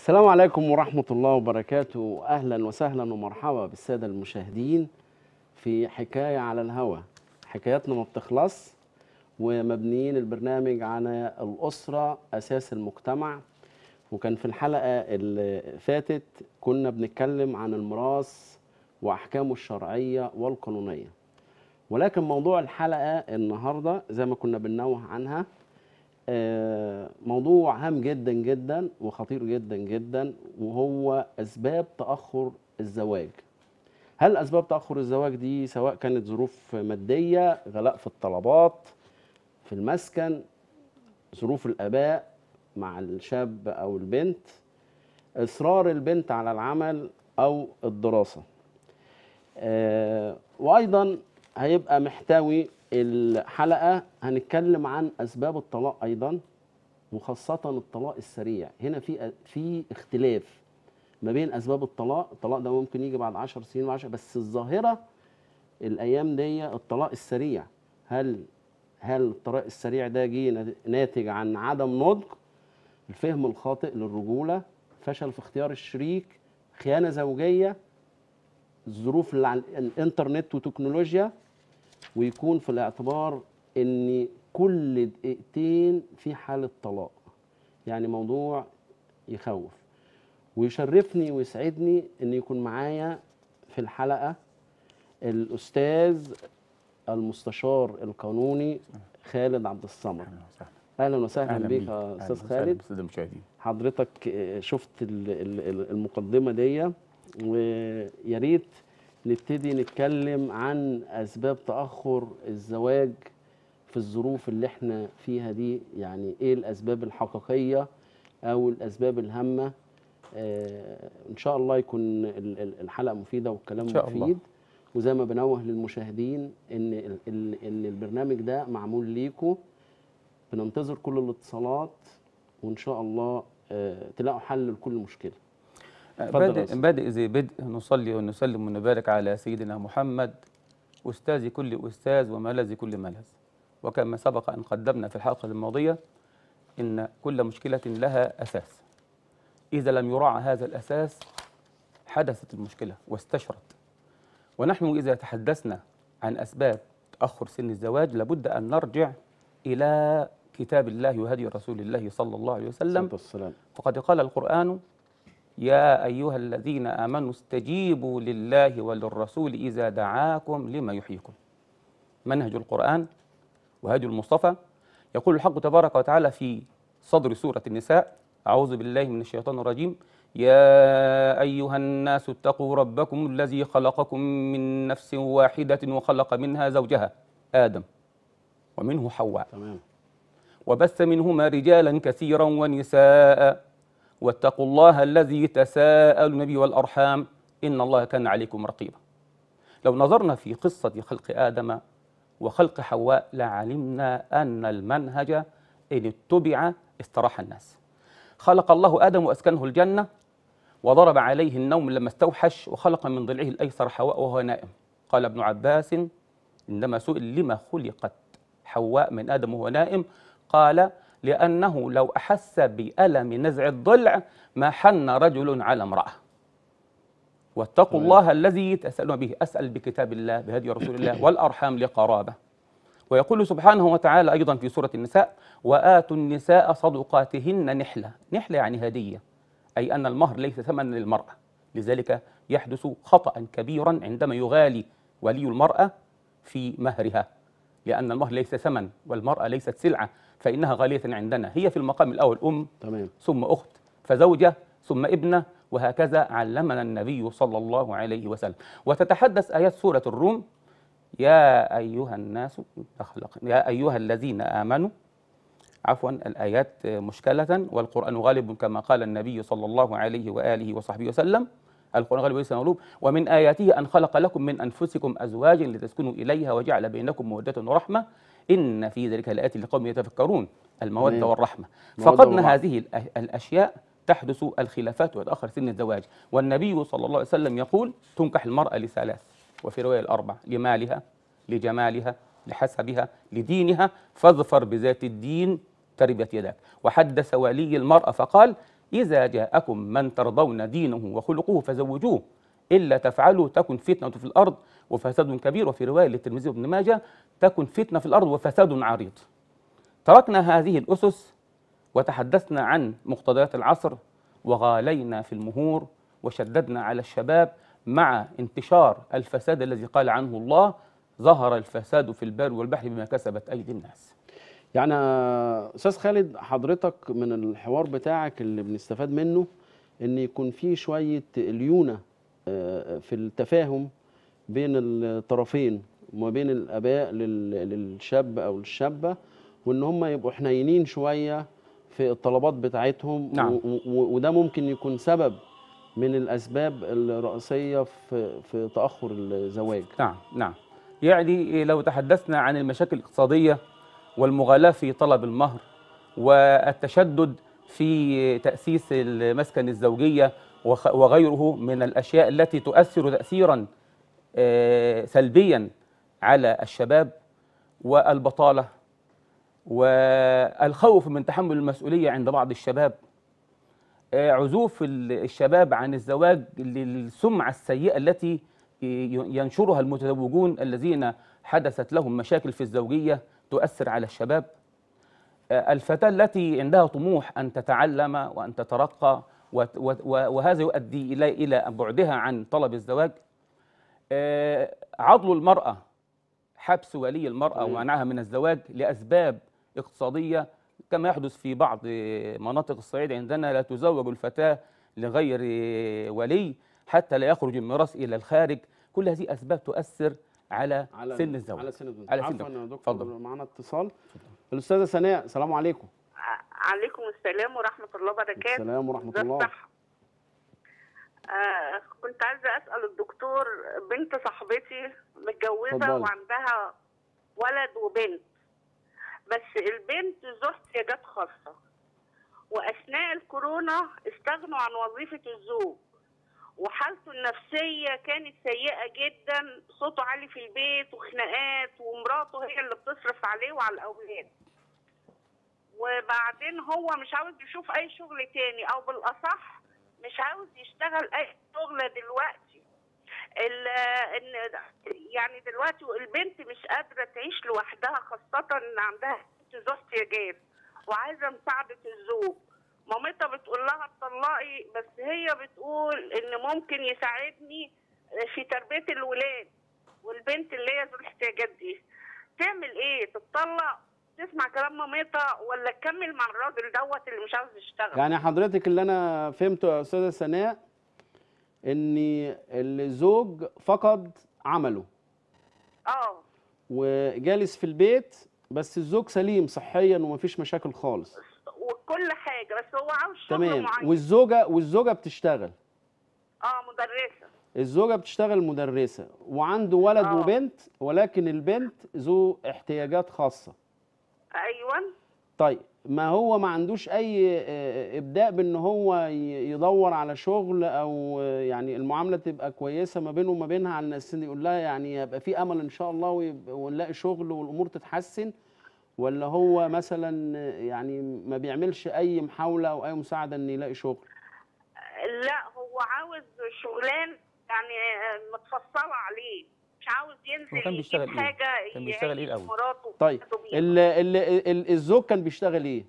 السلام عليكم ورحمة الله وبركاته أهلا وسهلا ومرحبا بالسادة المشاهدين في حكاية على الهوى حكاياتنا ما بتخلص ومبنيين البرنامج على الأسرة أساس المجتمع وكان في الحلقة اللي فاتت كنا بنتكلم عن الميراث وأحكامه الشرعية والقانونية ولكن موضوع الحلقة النهاردة زي ما كنا بننوه عنها آه، موضوع هام جدا جدا وخطير جدا جدا وهو اسباب تاخر الزواج هل اسباب تاخر الزواج دي سواء كانت ظروف ماديه غلاء في الطلبات في المسكن ظروف الاباء مع الشاب او البنت اصرار البنت على العمل او الدراسه آه، وايضا هيبقى محتوي الحلقه هنتكلم عن اسباب الطلاق ايضا وخاصه الطلاق السريع هنا في في اختلاف ما بين اسباب الطلاق الطلاق ده ممكن يجي بعد 10 سنين و10 بس الظاهره الايام دي الطلاق السريع هل هل الطلاق السريع ده جه ناتج عن عدم نضج الفهم الخاطئ للرجوله فشل في اختيار الشريك خيانه زوجيه الظروف اللي على الانترنت وتكنولوجيا ويكون في الاعتبار ان كل دقيقتين في حاله طلاق يعني موضوع يخوف ويشرفني ويسعدني ان يكون معايا في الحلقه الاستاذ المستشار القانوني خالد عبد الصمد اهلا وسهلا بيك يا استاذ خالد استاذ المشاهدين حضرتك آه، شفت ال- ال- ال- المقدمه دي ويا ريت نبتدي نتكلم عن اسباب تاخر الزواج في الظروف اللي احنا فيها دي يعني ايه الاسباب الحقيقيه او الاسباب الهامه آه ان شاء الله يكون ال- ال- الحلقه مفيده والكلام إن شاء الله. مفيد وزي ما بنوه للمشاهدين ان ال- ال- ان البرنامج ده معمول ليكم بننتظر كل الاتصالات وان شاء الله آه، تلاقوا حل لكل مشكله اتفضل يا بادئ أستاذ. بادئ زي بدء نصلي ونسلم ونبارك على سيدنا محمد أستاذ كل أستاذ وملاذ كل ملاذ وكما سبق أن قدمنا في الحلقة الماضية إن كل مشكلة لها أساس إذا لم يراعى هذا الأساس حدثت المشكلة واستشرت ونحن إذا تحدثنا عن أسباب تأخر سن الزواج لابد أن نرجع إلى كتاب الله وهدي رسول الله صلى الله عليه وسلم الصلاة والسلام فقد قال القرآن يا أيها الذين آمنوا استجيبوا لله وللرسول إذا دعاكم لما يحييكم منهج القرآن وهدي المصطفى يقول الحق تبارك وتعالى في صدر سورة النساء أعوذ بالله من الشيطان الرجيم يا أيها الناس اتقوا ربكم الذي خلقكم من نفس واحدة وخلق منها زوجها آدم ومنه حواء تمام وبث منهما رجالا كثيرا ونساء واتقوا الله الذي تساءلون به والارحام ان الله كان عليكم رقيبا. لو نظرنا في قصه خلق ادم وخلق حواء لعلمنا ان المنهج ان اتبع استراح الناس. خلق الله ادم واسكنه الجنه وضرب عليه النوم لما استوحش وخلق من ضلعه الايسر حواء وهو نائم. قال ابن عباس عندما سئل لما خلقت حواء من ادم وهو نائم قال لأنه لو أحس بألم نزع الضلع ما حن رجل على امرأة واتقوا تمام. الله الذي تسألون به أسأل بكتاب الله بهدي رسول الله والأرحام لقرابة ويقول سبحانه وتعالى أيضا في سورة النساء وآتوا النساء صدقاتهن نحلة نحلة يعني هدية أي أن المهر ليس ثمنا للمرأة لذلك يحدث خطأ كبيرا عندما يغالي ولي المرأة في مهرها لأن المهر ليس ثمن والمرأة ليست سلعة فإنها غالية عندنا هي في المقام الأول أم تمام ثم أخت فزوجة ثم ابنة وهكذا علمنا النبي صلى الله عليه وسلم وتتحدث آيات سورة الروم يا أيها الناس أخلق يا أيها الذين آمنوا عفوا الآيات مشكلة والقرآن غالب كما قال النبي صلى الله عليه وآله وصحبه وسلم القرآن غالب وليس مغلوب ومن آياته أن خلق لكم من أنفسكم أزواجا لتسكنوا إليها وجعل بينكم مودة ورحمة إن في ذلك لآيات لقوم يتفكرون المودة تمام. والرحمة مودة فقدنا والرحمة. هذه الأ- الأشياء تحدث الخلافات وتأخر سن الزواج والنبي صلى الله عليه وسلم يقول تنكح المرأة لثلاث وفي رواية الأربع لمالها لجمالها لحسبها لدينها فاظفر بذات الدين تربت يداك وحدث ولي المرأة فقال إذا جاءكم من ترضون دينه وخلقه فزوجوه إلا تفعلوا تكن فتنة في الأرض وفساد كبير وفي رواية للترمذي وابن ماجه تكن فتنة في الأرض وفساد عريض تركنا هذه الأسس وتحدثنا عن مقتضيات العصر وغالينا في المهور وشددنا على الشباب مع انتشار الفساد الذي قال عنه الله ظهر الفساد في البر والبحر بما كسبت أيدي الناس يعني يا استاذ خالد حضرتك من الحوار بتاعك اللي بنستفاد منه ان يكون في شويه ليونه آه، في التفاهم بين الطرفين وما بين الاباء لل- للشاب او الشابه وان هم يبقوا حنينين شويه في الطلبات بتاعتهم نعم. و- و- وده ممكن يكون سبب من الاسباب الرئيسيه في في تاخر الزواج نعم نعم يعني لو تحدثنا عن المشاكل الاقتصادية والمغالاة في طلب المهر والتشدد في تأسيس المسكن الزوجية وخ- وغيره من الأشياء التي تؤثر تأثيرا آه، سلبيا على الشباب والبطالة والخوف من تحمل المسؤولية عند بعض الشباب آه، عزوف ال- الشباب عن الزواج للسمعة السيئة التي ي- ينشرها المتزوجون الذين حدثت لهم مشاكل في الزوجية تؤثر على الشباب آه، الفتاة التي عندها طموح أن تتعلم وأن تترقى وت- وت- وهذا يؤدي إلى إلى بعدها عن طلب الزواج آه، عضل المرأة حبس ولي المرأة تمام. ومنعها من الزواج لأسباب اقتصادية كما يحدث في بعض مناطق الصعيد عندنا لا تزوج الفتاة لغير ولي حتى لا يخرج الميراث إلى الخارج كل هذه أسباب تؤثر على, على سن الزواج على سن الزواج على سن عفوا الزواج. يا دكتور اتفضل. معانا اتصال الاستاذه سناء السلام عليكم ع- عليكم السلام ورحمة الله وبركاته السلام ورحمه ازي الله الصحة؟ آه كنت عايزة أسأل الدكتور بنت صاحبتي متجوزة اتفضلي. وعندها ولد وبنت بس البنت ذو احتياجات خاصة وأثناء الكورونا استغنوا عن وظيفة الزوج وحالته النفسية كانت سيئة جدا صوته عالي في البيت وخناقات ومراته هي اللي بتصرف عليه وعلى الأولاد وبعدين هو مش عاوز يشوف اي شغل تاني او بالاصح مش عاوز يشتغل اي شغل دلوقتي ال- ان يعني دلوقتي البنت مش قادره تعيش لوحدها خاصه ان عندها بنت ذو احتياجات وعايزه مساعده الزوج مامتها بتقول لها اتطلقي بس هي بتقول ان ممكن يساعدني في تربيه الولاد والبنت اللي هي ذو الاحتياجات دي تعمل ايه تتطلق تسمع كلام مامتها ولا تكمل مع الراجل دوت اللي مش عاوز يشتغل يعني حضرتك اللي انا فهمته يا استاذه سناء ان الزوج فقد عمله اه وجالس في البيت بس الزوج سليم صحيا ومفيش مشاكل خالص وكل حاجه بس هو عاوز شغل تمام معين والزوجه والزوجه بتشتغل اه مدرسه الزوجه بتشتغل مدرسه وعنده ولد آه. وبنت ولكن البنت ذو احتياجات خاصه ايوه طيب ما هو ما عندوش اي آه، ابداء بان هو ي- يدور على شغل او آه، يعني المعامله تبقى كويسه ما بينه وما بينها على الناس يقول لها يعني يبقى في امل ان شاء الله ويبقى- ونلاقي شغل والامور تتحسن ولا هو مثلا آه، يعني ما بيعملش اي محاوله او اي مساعده ان يلاقي شغل لا هو عاوز شغلان يعني آه، متفصله عليه مش عاوز ينزل هو كان يجيب بيشتغل إيه؟ حاجه كان بيشتغل إيه يعيش الأول؟ مراته طيب وولاده بيها. ال ال ال الزوج كان بيشتغل ايه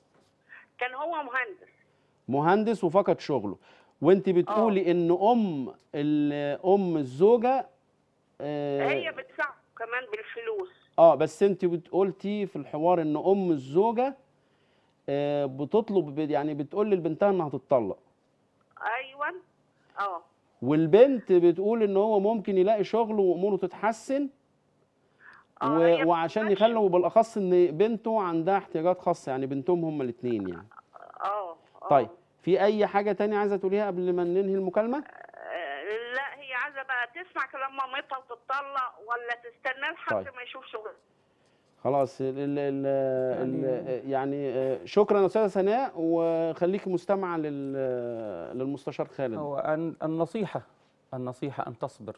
كان هو مهندس مهندس وفقد شغله وانت بتقولي ان ام ال- ام الزوجه آه، هي بتساعده كمان بالفلوس اه بس انت بتقولتي في الحوار ان ام الزوجه آه، بتطلب ب- يعني بتقول لبنتها انها تتطلق ايوه اه والبنت بتقول ان هو ممكن يلاقي شغل واموره تتحسن آه، و... هي وعشان بتمشي. يخلوا بالاخص ان بنته عندها احتياجات خاصه يعني بنتهم هما الاثنين يعني اه آه. طيب في اي حاجه تانية عايزه تقوليها قبل ما ننهي المكالمه آه، لا هي عايزه بقى تسمع كلام مامتها وتتطلق ولا تستنى لحد طيب. ما يشوف شغل خلاص ال ال ال ال يعني آه، شكرا يا استاذه سناء وخليكي مستمعه لل للمستشار خالد هو أن النصيحة النصيحة أن تصبر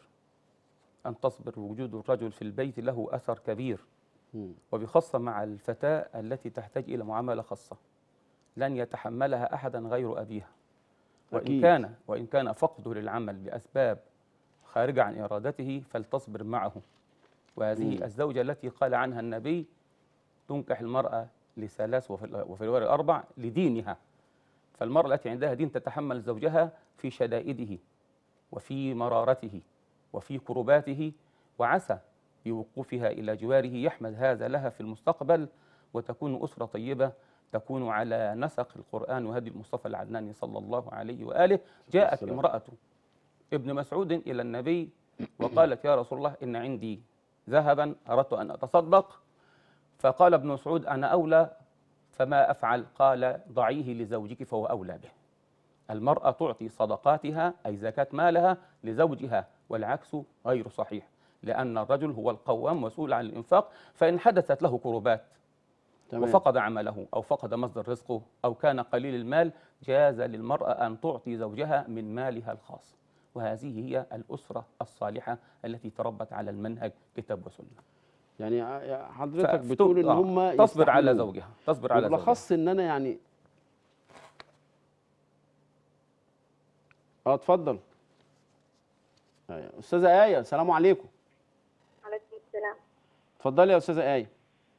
أن تصبر وجود الرجل في البيت له أثر كبير مم. وبخاصة مع الفتاة التي تحتاج إلى معاملة خاصة لن يتحملها أحدا غير أبيها وإن أكيد. كان وإن كان فقده للعمل لأسباب خارجة عن إرادته فلتصبر معه وهذه مم. الزوجة التي قال عنها النبي تنكح المرأة لثلاث وفي, وفي الرواية أربع لدينها فالمرأة التي عندها دين تتحمل زوجها في شدائده وفي مرارته وفي كرباته وعسى بوقوفها إلى جواره يحمد هذا لها في المستقبل وتكون أسرة طيبة تكون على نسق القرآن وهدي المصطفى العدناني صلى الله عليه وآله جاءت السلام. امرأة ابن مسعود إلى النبي وقالت يا رسول الله إن عندي ذهبا أردت أن أتصدق فقال ابن مسعود أنا أولى فما أفعل قال ضعيه لزوجك فهو أولى به المرأة تعطي صدقاتها أي زكاة مالها لزوجها والعكس غير صحيح لأن الرجل هو القوام مسؤول عن الإنفاق فإن حدثت له كربات تمام وفقد عمله أو فقد مصدر رزقه أو كان قليل المال جاز للمرأة أن تعطي زوجها من مالها الخاص وهذه هي الأسرة الصالحة التي تربت على المنهج كتاب وسنة يعني ع- حضرتك ففتو- بتقول ان آه، هم تصبر على يستحملوا. زوجها تصبر على زوجها وبالاخص ان انا يعني اه اتفضل أيوة. استاذه ايه السلام عليكم عليكم السلام اتفضلي يا استاذه ايه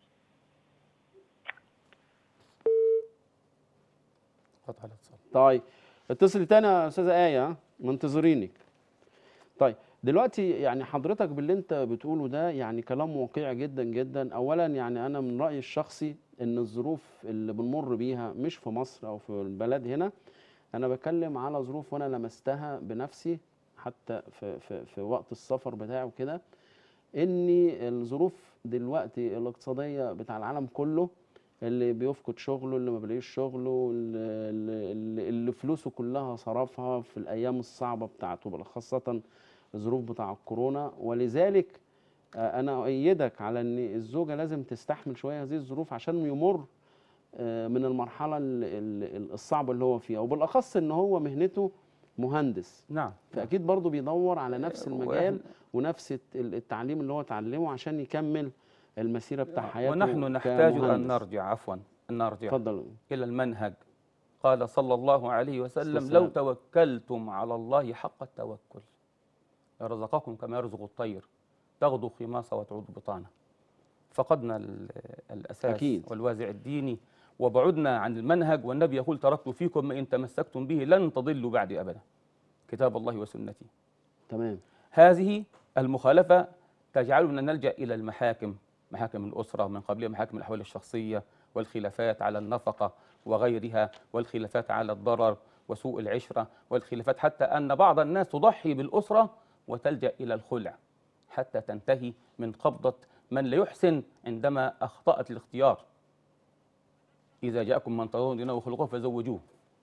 قطع الاتصال. طيب اتصلي تاني يا استاذه ايه ها؟ منتظرينك طيب دلوقتي يعني حضرتك باللي انت بتقوله ده يعني كلام واقعي جدا جدا اولا يعني انا من رايي الشخصي ان الظروف اللي بنمر بيها مش في مصر او في البلد هنا انا بتكلم على ظروف وانا لمستها بنفسي حتى في في في وقت السفر بتاعي وكده ان الظروف دلوقتي الاقتصاديه بتاع العالم كله اللي بيفقد شغله اللي ما بيلاقيش شغله اللي, اللي, اللي فلوسه كلها صرفها في الايام الصعبه بتاعته خاصه الظروف بتاع الكورونا ولذلك آه، انا اؤيدك على ان الزوجه لازم تستحمل شويه هذه الظروف عشان يمر آه، من المرحله ال- ال- الصعبه اللي هو فيها وبالاخص ان هو مهنته مهندس نعم فاكيد برضه بيدور على نفس آه، المجال ونفس الت- التعليم اللي هو اتعلمه عشان يكمل المسيره بتاع حياته ونحن نحتاج أن كمهندس. نرجع عفوا أن نرجع اتفضل إلى المنهج قال صلى الله عليه وسلم والسلام. لو توكلتم على الله حق التوكل رزقكم كما يرزق الطير تغدو خماصة وتعود بطانة فقدنا ال- الأساس أكيد. والوازع الديني وبعدنا عن المنهج والنبي يقول تركت فيكم ما إن تمسكتم به لن تضلوا بعدي أبدا كتاب الله وسنتي تمام هذه المخالفة تجعلنا نلجأ إلى المحاكم محاكم الأسرة ومن قبلها محاكم الأحوال الشخصية والخلافات على النفقة وغيرها والخلافات على الضرر وسوء العشرة والخلافات حتى أن بعض الناس تضحي بالأسرة وتلجأ إلى الخلع حتى تنتهي من قبضة من لا يحسن عندما أخطأت الاختيار إذا جاءكم من ترون دينه وخلقه فزوجوه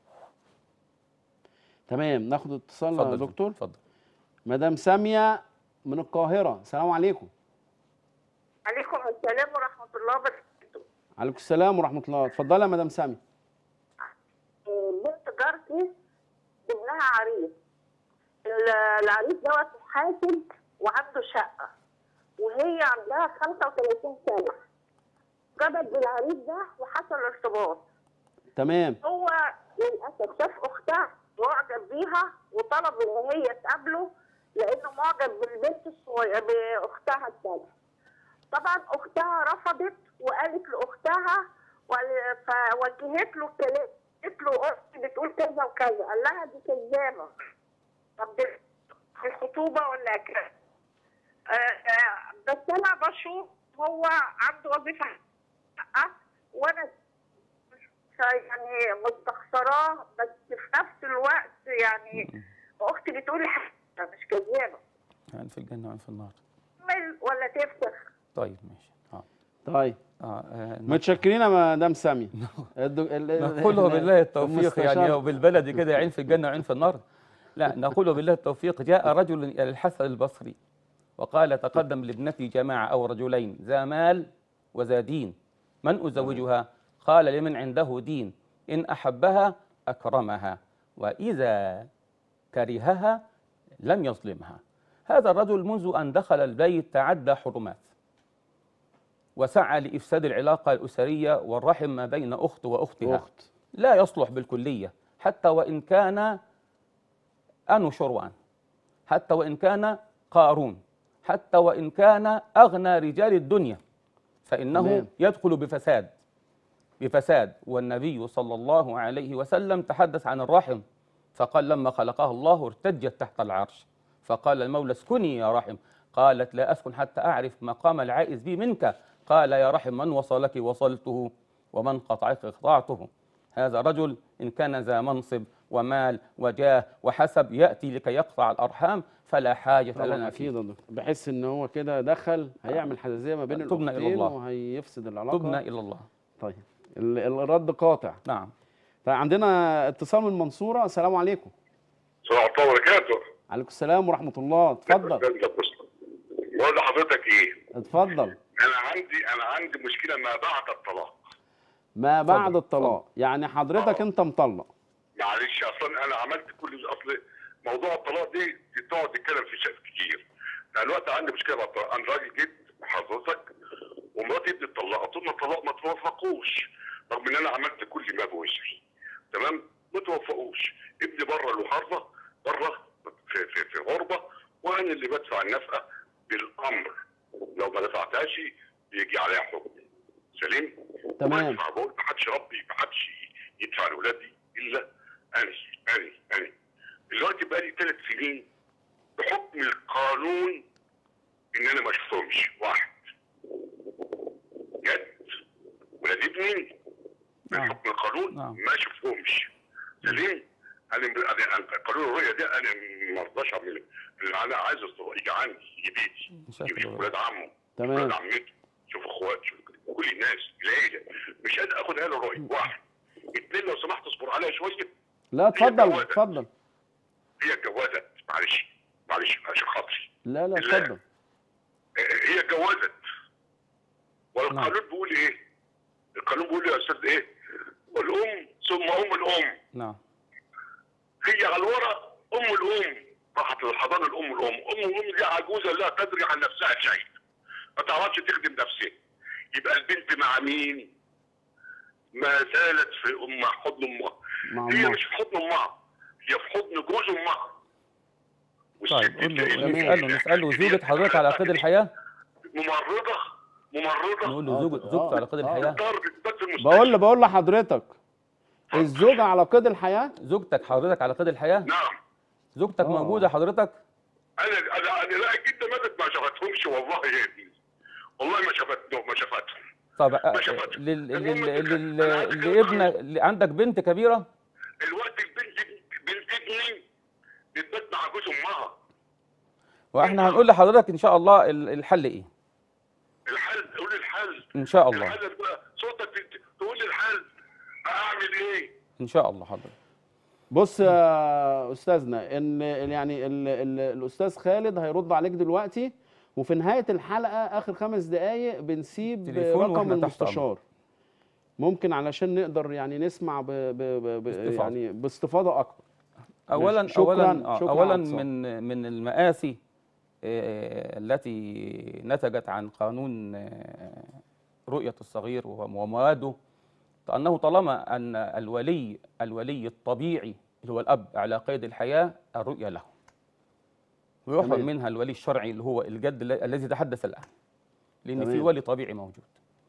تمام ناخد اتصال يا اتفضل دكتور اتفضل مدام ساميه من القاهره السلام عليكم عليكم السلام ورحمه الله وبركاته عليكم السلام ورحمه الله اتفضلي يا مدام ساميه آه، بنت جارتي ابنها عريس ال- العريس دوت محاسب وعنده شقه وهي عندها 35 سنه جابت بالعريس ده وحصل ارتباط تمام هو للاسف شاف اختها معجب بيها وطلب ان هي تقابله لانه معجب بالبنت الصغيره باختها الثانيه طبعا اختها رفضت وقالت لاختها وال- فوجهت له الكلام قالت له اختي بتقول كذا وكذا قال لها دي كذابه طب دي في الخطوبه ولا كده آه، آه، بس انا بشوف هو عنده وظيفه حقه وانا يعني مستخسراه بس في نفس الوقت يعني اختي بتقول لي حاجة مش كذابه يعني في الجنة وعين في النار تكمل ولا تفسخ طيب ماشي آه. طيب آه. آه. متشكرين يا مدام ساميه الدو... ال- ال- نقوله بالله التوفيق المستشار. يعني وبالبلد كده عين في الجنة وعين في النار لا نقوله بالله التوفيق جاء رجل إلى الحسن البصري وقال تقدم لابنتي جماعة أو رجلين ذا مال وذا دين من أزوجها قال لمن عنده دين إن أحبها أكرمها وإذا كرهها لم يظلمها هذا الرجل منذ أن دخل البيت تعدى حرمات وسعى لإفساد العلاقة الأسرية والرحم ما بين أخت وأختها اخت لا يصلح بالكلية حتى وإن كان أنو شروان حتى وإن كان قارون حتى وإن كان أغنى رجال الدنيا فإنه تمام. يدخل بفساد بفساد والنبي صلى الله عليه وسلم تحدث عن الرحم فقال لما خلقها الله ارتجت تحت العرش فقال المولى اسكني يا رحم قالت لا أسكن حتى أعرف مقام العائز بي منك قال يا رحم من وصلك وصلته ومن قطعك قطعته هذا رجل إن كان ذا منصب ومال وجاه وحسب يأتي لكي يقطع الأرحام فلا حاجة طبعا لنا فيه اكيد يا دكتور بحس ان هو كده دخل هيعمل حزازيه ما بين تبنا إلى الاختين الله. وهيفسد العلاقه تبنا إلى الله طيب ال- الرد قاطع نعم طيب عندنا اتصال من المنصوره السلام عليكم السلام عليكم وبركاته عليكم السلام ورحمه الله اتفضل بقول لحضرتك ايه اتفضل انا عندي انا عندي مشكله ما بعد الطلاق ما بعد اتفضل، الطلاق يعني حضرتك انت مطلق معلش اصلا انا عملت كل اصل موضوع الطلاق دي دي تقعد تتكلم في شيء كتير انا دلوقتي عندي مشكله مع الطلاق انا راجل جد حضرتك ومراتي ابني اتطلقت طول ما الطلاق ما توافقوش رغم ان انا عملت كل ما بوسعي تمام ما توافقوش ابني بره المحافظه بره في, في, في غربه وانا اللي بدفع النفقه بالامر لو ما دفعتهاش بيجي عليها حكم سليم تمام. وبدفع بقول ما حدش ربي ما حدش يدفع لاولادي الا انا انا انا دلوقتي بقى لي ثلاث سنين بحكم القانون ان انا ما اشوفهمش واحد جد ولاد ابني من نعم. حكم القانون نعم. ما اشوفهمش سليم انا انا أنا- قانون الرؤيه ده انا ما ارضاش اعمله اللي انا عايز الصلاة يجي عندي يجي بيتي مشاكل يجي الولاد. ولاد عمه تمام. ولاد عمته شوف اخوات شوف كل الناس العيله مش قادر اخد هذا الراي واحد اثنين لو سمحت اصبر عليا شويه لا اتفضل جوازة. اتفضل هي اتجوزت معلش معلش عشان خاطري لا لا لا. اتفضل آه، هي اتجوزت والقانون بيقول ايه؟ القانون بيقول يا استاذ ايه؟ الام ثم ام الام نعم هي على الورق ام الام راحت للحضانه الام الام ام الام دي عجوزه لا تدري عن نفسها شيء ما تعرفش تخدم نفسها يبقى البنت مع مين؟ ما زالت في ام حضن امها مع هي أمها. مش في حضن امها هي في حضن جوز امها طيب قول له اللي- نسأله نسأله زوجة حضرتك على قيد الحياة ممرضه ممرضه نقول له آه، زوجة آه، زوجته على قيد آه. الحياة ضربت بس المستشفى بقول له بقول لحضرتك الزوجة على قيد الحياة زوجتك حضرتك على قيد الحياة نعم زوجتك آه. موجودة حضرتك انا انا انا لا جدا ماتت ما شافتهمش والله يا ابني والله ما شافتهم ما شافتهم طب آه، ما شافتش. لل... المهم لل... كده. لل... أنا عايز لابنك اللي عندك بنت كبيرة الوقت البنت بنت ابني بتبات مع جوز امها واحنا هنقول لحضرتك ان شاء الله ال- الحل ايه الحل قول لي الحل ان شاء الله الحل بقى صوتك ت- تقول لي الحل اعمل ايه؟ ان شاء الله حضرتك بص يا استاذنا ان يعني ال ال الاستاذ خالد هيرد عليك دلوقتي وفي نهايه الحلقه اخر خمس دقائق بنسيب تليفون رقم وإحنا تحت المستشار ممكن علشان نقدر يعني نسمع ب ب ب ب باستفاضة. يعني باستفاضه اكتر اولا شكراً- اولا آه، شكراً اولا على الاتصال. من من المآسي آه، التي نتجت عن قانون آه، رؤية الصغير ومواده أنه طالما أن الولي الولي الطبيعي اللي هو الأب على قيد الحياة الرؤية له ويحرم تمام. منها الولي الشرعي اللي هو الجد ال- الذي تحدث الآن لأن في تمام. ولي طبيعي موجود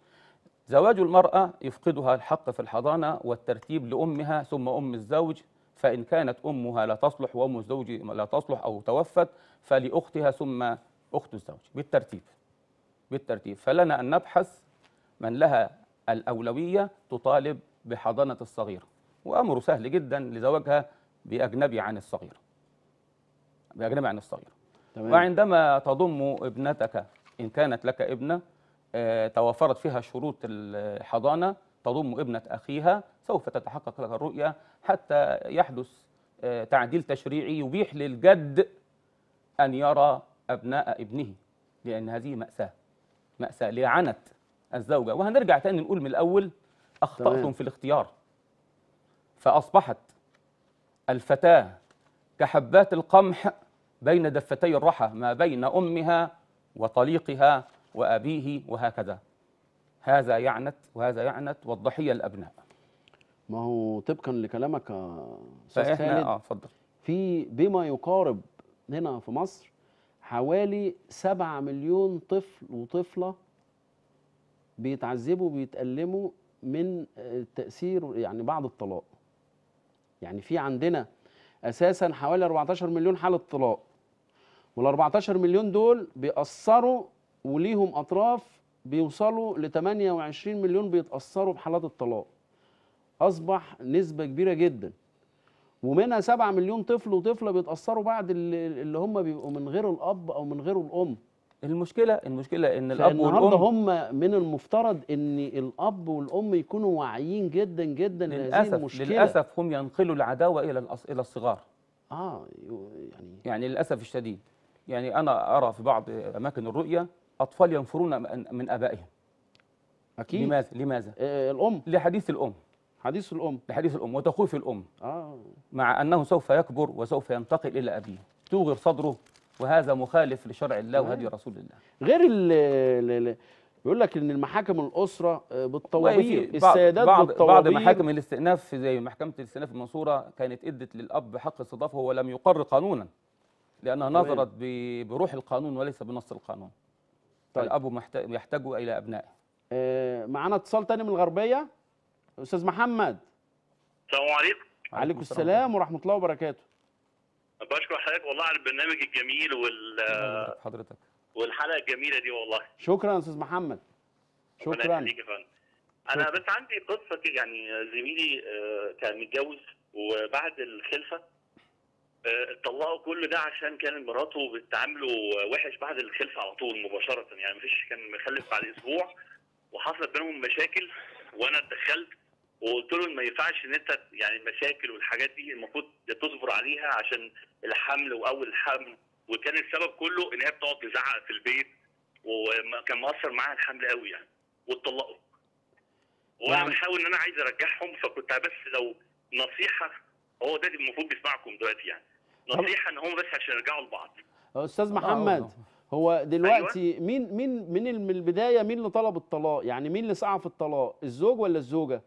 زواج المرأة يفقدها الحق في الحضانة والترتيب لأمها ثم أم الزوج فإن كانت أمها لا تصلح وأم الزوج لا تصلح أو توفت فلأختها ثم أخت الزوج بالترتيب بالترتيب فلنا أن نبحث من لها الأولوية تطالب بحضانة الصغير وأمر سهل جدا لزواجها بأجنبي عن الصغير بأجنبي عن الصغير تمام وعندما تضم ابنتك إن كانت لك ابنة آه، توفرت فيها شروط الحضانة تضم ابنة أخيها سوف تتحقق لك الرؤية حتى يحدث آه، تعديل تشريعي يبيح للجد أن يرى أبناء ابنه لأن هذه مأساة مأساة لعنت الزوجة وهنرجع تاني نقول من الأول أخطأتم تمام. في الاختيار فأصبحت الفتاة كحبات القمح بين دفتي الرحى ما بين أمها وطليقها وأبيه وهكذا هذا يعنت وهذا يعنت والضحية الأبناء ما هو طبقا لكلامك يا استاذ فاحنا خالد اه اتفضل في بما يقارب هنا في مصر حوالي 7 مليون طفل وطفلة بيتعذبوا بيتألموا من التأثير يعني بعد الطلاق يعني في عندنا أساسا حوالي 14 مليون حالة طلاق وال 14 مليون دول بيأثروا وليهم أطراف بيوصلوا ل 28 مليون بيتأثروا بحالات الطلاق أصبح نسبة كبيرة جدا ومنها 7 مليون طفل وطفله بيتاثروا بعد اللي اللي هم بيبقوا من غير الاب او من غير الام المشكله المشكله ان الاب فالنهارده والام هم من المفترض ان الاب والام يكونوا واعيين جدا جدا لهذه للاسف المشكله للاسف هم ينقلوا العداوه الى الأص... الى الصغار اه يو- يعني يعني للاسف الشديد يعني انا ارى في بعض اماكن الرؤيه اطفال ينفرون من من ابائهم اكيد لماذا لماذا آه الام لحديث الام حديث الام لحديث الام وتخوف الام اه مع انه سوف يكبر وسوف ينتقل الى ابيه توغر صدره وهذا مخالف لشرع الله وهدي رسول الله غير ال ال- ال- بيقول لك ان المحاكم الاسره آه، بالطوابير وفي بعض السيدات بعض, بعض بالطوابير محاكم الاستئناف زي محكمه الاستئناف المنصوره كانت ادت للاب حق استضافه ولم يقر قانونا لانها تمام. نظرت ب- بروح القانون وليس بنص القانون طيب. فالاب محت- يحتاج الى ابنائه آه معانا اتصال تاني من الغربيه استاذ محمد السلام عليكم عليكم السلام ورحمه الله وبركاته بشكر حضرتك والله على البرنامج الجميل وال... حضرتك والحلقه الجميله دي والله شكرا يا استاذ محمد ربنا شكرا يخليك يا فندم انا بس عندي قصه كده، يعني زميلي آه، كان متجوز وبعد الخلفه آه، اتطلقوا كل ده عشان كان مراته بتعامله وحش بعد الخلفه على طول مباشره يعني مفيش كان مخلف بعد اسبوع وحصلت بينهم مشاكل وانا اتدخلت وقلت له إن ما ينفعش ان انت يعني المشاكل والحاجات دي المفروض تصبر عليها عشان الحمل واول الحمل وكان السبب كله ان هي بتقعد تزعق في البيت وكان مؤثر معاها الحمل قوي يعني واتطلقوا وانا يعني- بحاول ان انا عايز ارجعهم فكنت بس لو نصيحه هو ده المفروض بيسمعكم دلوقتي يعني طب- نصيحه ان هم بس عشان يرجعوا لبعض استاذ محمد هو دلوقتي مين مين من ال- من البدايه مين اللي طلب الطلاق يعني مين اللي سعى في الطلاق الزوج ولا الزوجه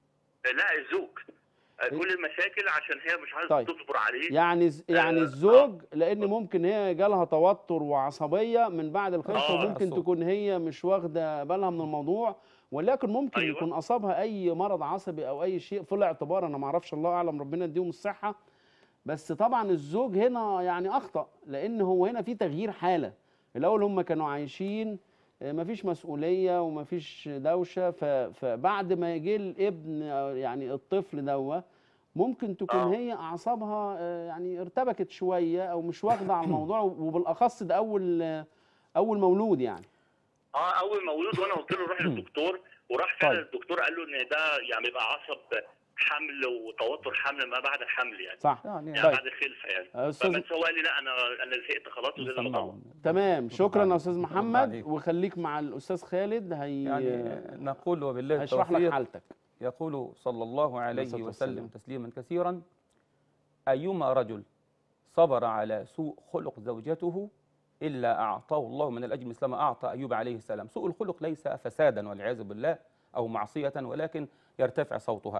لا الزوج كل المشاكل عشان هي مش عايزه طيب. تصبر عليه يعني ز- يعني آه، الزوج لان ممكن هي جالها توتر وعصبيه من بعد الخلفه آه، وممكن الصوت. تكون هي مش واخده بالها من الموضوع ولكن ممكن أيوة. يكون اصابها اي مرض عصبي او اي شيء في الاعتبار انا ما اعرفش الله اعلم ربنا يديهم الصحه بس طبعا الزوج هنا يعني اخطا لان هو هنا في تغيير حاله الاول هم كانوا عايشين آه، مفيش مسؤوليه ومفيش دوشه ف- فبعد ما يجي الابن آه، يعني الطفل دوه ممكن تكون آه. هي اعصابها آه، يعني ارتبكت شويه او مش واخده على الموضوع وبالاخص ده اول آه، اول مولود يعني اه اول مولود وانا قلت له روح للدكتور وراح فعلا طيب. الدكتور قال له ان ده يعني بيبقى عصب حمل وتوتر حمل ما بعد الحمل يعني صح يعني يعني طيب. بعد الخلفه يعني آه، استاذ فبس هو قال لي لا انا انا زهقت خلاص وده اللي نسمعه. بطلع. تمام شكرا يا استاذ رد محمد عليك. وخليك مع الاستاذ خالد هي يعني نقول وبالله هيشرح لك التوفيق حالتك يقول صلى الله عليه الصلاة وسلم والسلام. تسليما كثيرا أيما رجل صبر على سوء خلق زوجته إلا أعطاه الله من الأجر مثل ما أعطى أيوب عليه السلام سوء الخلق ليس فسادا والعياذ بالله أو معصية ولكن يرتفع صوتها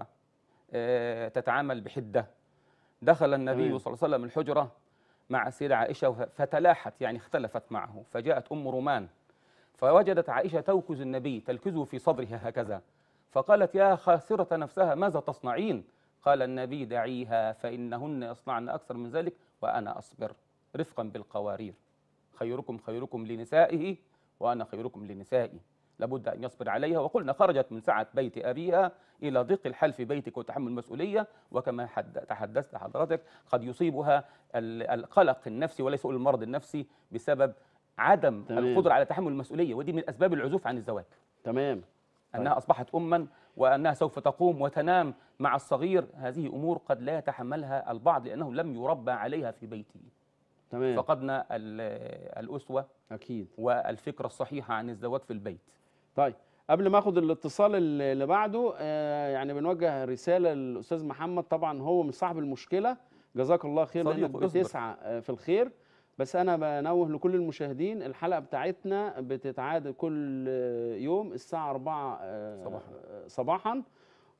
آه، تتعامل بحدة دخل النبي تمام. صلى الله عليه وسلم الحجرة مع السيدة عائشة فتلاحت يعني اختلفت معه فجاءت أم رومان فوجدت عائشة توكز النبي تلكزه في صدرها هكذا فقالت يا خاسرة نفسها ماذا تصنعين قال النبي دعيها فإنهن يصنعن أكثر من ذلك وأنا أصبر رفقا بالقوارير خيركم خيركم لنسائه وأنا خيركم لنسائي لابد أن يصبر عليها وقلنا خرجت من سعة بيت أبيها إلى ضيق الحال في بيتك وتحمل المسؤولية وكما حد- تحدثت حضرتك قد يصيبها ال- القلق النفسي وليس أقول المرض النفسي بسبب عدم تمام. القدرة على تحمل المسؤولية ودي من أسباب العزوف عن الزواج تمام أنها أصبحت أما وأنها سوف تقوم وتنام مع الصغير هذه أمور قد لا يتحملها البعض لأنه لم يربى عليها في بيته تمام فقدنا ال- الأسوة اكيد والفكرة الصحيحة عن الزواج في البيت طيب قبل ما اخد الاتصال اللي اللي بعده آه يعني بنوجه رساله للاستاذ محمد طبعا هو مش صاحب المشكله جزاك الله خير صديق لانك اصبر. بتسعى آه، في الخير بس انا بنوه لكل المشاهدين الحلقه بتاعتنا بتتعاد كل آه، يوم الساعه 4 آه، صباحاً. صباحا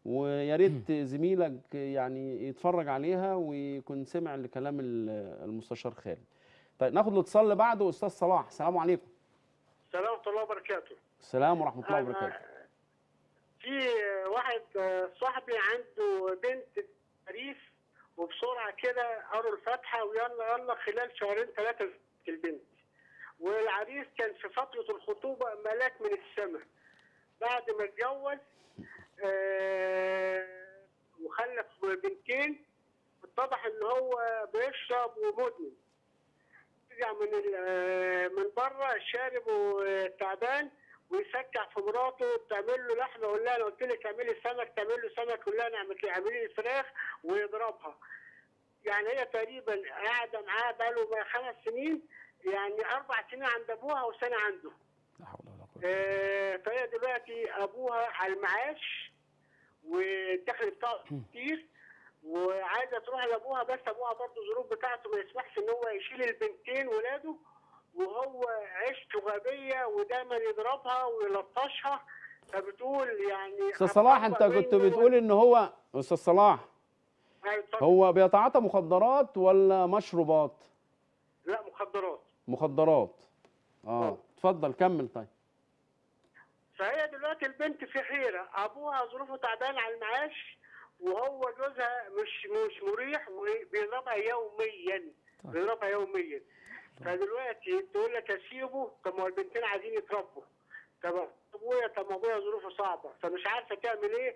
ويا ريت زميلك يعني يتفرج عليها ويكون سمع لكلام ال- المستشار خالد طيب ناخد الاتصال اللي بعده استاذ صلاح السلام عليكم السلام ورحمة الله وبركاته. السلام ورحمه الله أنا وبركاته في واحد آه، صاحبي عنده بنت ريف وبسرعة كده قروا الفاتحة ويلا يلا خلال شهرين ثلاثة البنت. والعريس كان في فترة الخطوبة ملاك من السماء. بعد ما اتجوز آه، وخلف بنتين اتضح ان هو بيشرب ومدمن. يرجع من ال- من بره شارب وتعبان ويسكع في مراته تعمل له لحمه يقول لها انا قلت لك اعملي سمك تعمل له سمك يقول لها انا اعمل لي- اعملي لي فراخ ويضربها. يعني هي تقريبا قاعده معاه بقاله بقى خمس سنين يعني اربع سنين عند ابوها وسنه عنده. لا حول ولا قوة آه، فهي دلوقتي ابوها على المعاش والدخل بتاعه كتير وعايزه تروح لابوها بس ابوها برضه الظروف بتاعته ما يسمحش ان هو يشيل البنتين ولاده وهو عيشته غبيه ودايما يضربها ويلطشها فبتقول يعني استاذ صلاح انت أطبق كنت منه- بتقول ان هو استاذ صلاح أيوة، اتفضل. هو بيتعاطى مخدرات ولا مشروبات لا مخدرات مخدرات اه آه. اتفضل كمل طيب فهي دلوقتي البنت في حيرة أبوها ظروفه تعبان على المعاش وهو جوزها مش مش مريح وبيضربها يوميا بيضربها يوميا فدلوقتي تقول لك اسيبه طب ما هو البنتين عايزين يتربوا طب ابويا طب ما ابويا ظروفه صعبه فمش عارفه تعمل ايه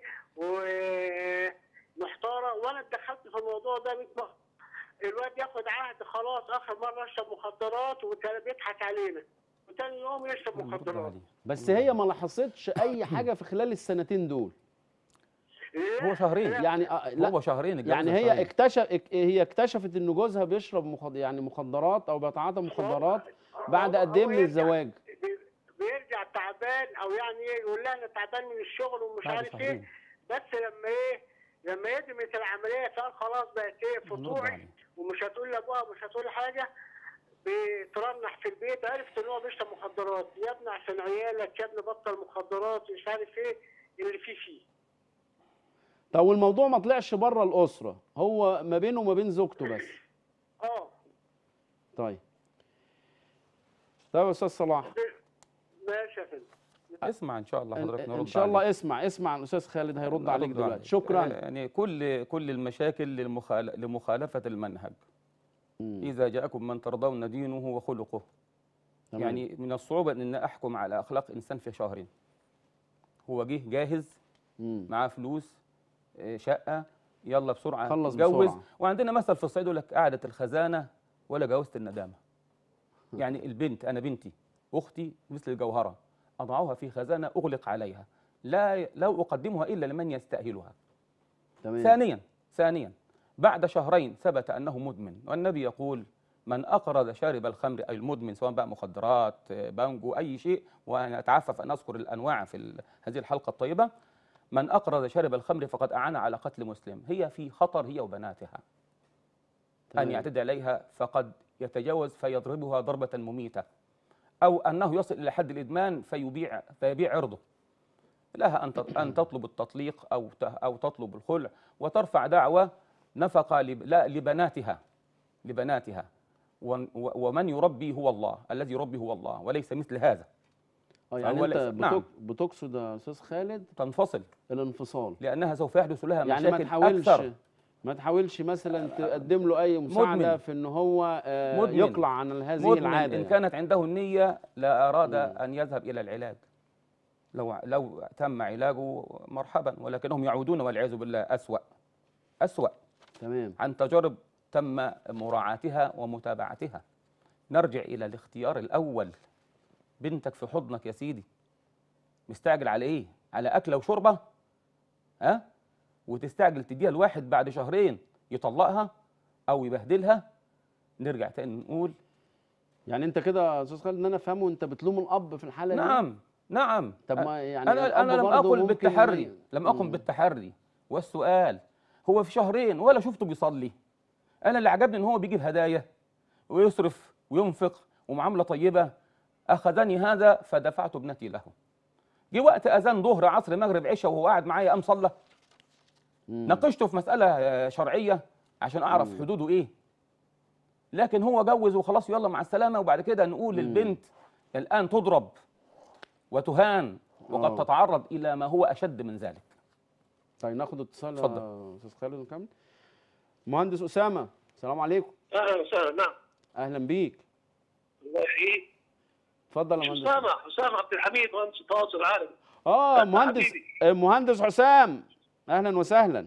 ومحتاره وانا اتدخلت في الموضوع ده 100 مره الواد ياخد عهد خلاص اخر مره اشرب مخدرات وكان بيضحك علينا وتاني يوم يشرب الله يرضى مخدرات عليه. بس هي ما لاحظتش اي حاجه في خلال السنتين دول لا، هو شهرين. لا، يعني آه لا هو شهرين الجواز يعني ده هي شهرين. اكتشف اك- هي اكتشفت ان جوزها بيشرب مخد... يعني مخدرات او بيتعاطى مخدرات بعد هو- قد ايه هو من يرجع- الزواج بي- بيرجع تعبان او يعني ايه يقول لها انا تعبان من الشغل ومش بعد عارف شهرين. ايه بس لما ايه لما يدمت العمليه فقال خلاص بقت ايه نرد فطوعي عليه. ومش هتقول لابوها مش هتقول حاجه بترنح في البيت عرفت ان هو بيشرب مخدرات يا ابني عشان عيالك يا ابني بطل مخدرات مش عارف ايه اللي فيه فيه طب والموضوع ما طلعش بره الاسره هو ما بينه وما بين زوجته بس اه طيب طيب يا استاذ صلاح ماشي يا فندم اسمع ان شاء الله حضرتك نرد ان شاء الله عليه. اسمع اسمع الاستاذ خالد هيرد عليك نرد دلوقتي عليه. شكرا يعني كل كل المشاكل للمخال... لمخالفه المنهج مم. اذا جاءكم من ترضون دينه وخلقه تمام. يعني من الصعوبه ان احكم على اخلاق انسان في شهرين هو جه جاهز مم. معاه فلوس آه، شقه يلا بسرعه خلص اتجوز بسرعة. وعندنا مثل في الصعيد يقول لك قعده الخزانه ولا جوازه الندامه يعني البنت انا بنتي اختي مثل الجوهره اضعها في خزانه اغلق عليها لا لا اقدمها الا لمن يستاهلها تمام ثانيا ثانيا بعد شهرين ثبت انه مدمن والنبي يقول من اقرض شارب الخمر اي المدمن سواء بقى مخدرات آه، بانجو اي شيء وانا اتعفف ان اذكر الانواع في ال- هذه الحلقه الطيبه من اقرض شارب الخمر فقد اعان على قتل مسلم هي في خطر هي وبناتها ان تمام. يعتدي عليها فقد يتجاوز فيضربها ضربه مميته او انه يصل الى حد الادمان فيبيع فيبيع عرضه لها ان تط- ان تطلب التطليق او ت- او تطلب الخلع وترفع دعوى نفقه لب- لا لبناتها لبناتها ون- و- ومن يربي هو الله الذي يربي هو الله وليس مثل هذا اه يعني فهو انت ليس- نعم. بتق... بتقصد يا استاذ خالد تنفصل الانفصال لانها سوف يحدث لها يعني ما مشاكل تحاولش اكثر ما تحاولش مثلا تقدم له اي مساعده مدمن. في ان هو آه، مدمن. يقلع عن هذه مدمن العاده ان يعني. كانت عنده النيه لا اراد مم. ان يذهب الى العلاج لو لو تم علاجه مرحبا ولكنهم يعودون والعياذ بالله اسوا اسوا تمام عن تجارب تم مراعاتها ومتابعتها نرجع الى الاختيار الاول بنتك في حضنك يا سيدي مستعجل على ايه على اكله وشربه ها وتستعجل تديها لواحد بعد شهرين يطلقها او يبهدلها نرجع تاني نقول يعني انت كده يا استاذ خالد ان انا افهمه انت بتلوم الاب في الحاله دي نعم نعم طب ما يعني انا الأب انا لم برضه اقل ممكن بالتحري ي- لم اقل مم. بالتحري والسؤال هو في شهرين ولا شفته بيصلي انا اللي عجبني ان هو بيجيب هدايا ويصرف وينفق ومعامله طيبه اخذني هذا فدفعت ابنتي له جه وقت اذان ظهر عصر مغرب عشاء وهو قاعد معايا قام صلى مم. ناقشته في مساله آه، شرعيه عشان اعرف مم. حدوده ايه لكن هو جوز وخلاص يلا مع السلامه وبعد كده نقول مم. للبنت الان تضرب وتهان وقد آه. تتعرض الى ما هو اشد من ذلك طيب ناخد اتصال اتفضل. يا استاذ خالد ونكمل مهندس اسامه السلام عليكم اهلا وسهلا نعم اهلا بيك الله يحييك اتفضل يا مهندس حسام حسام عبد الحميد مهندس التواصل العالمي اه مهندس حبيبي. المهندس حسام اهلا وسهلا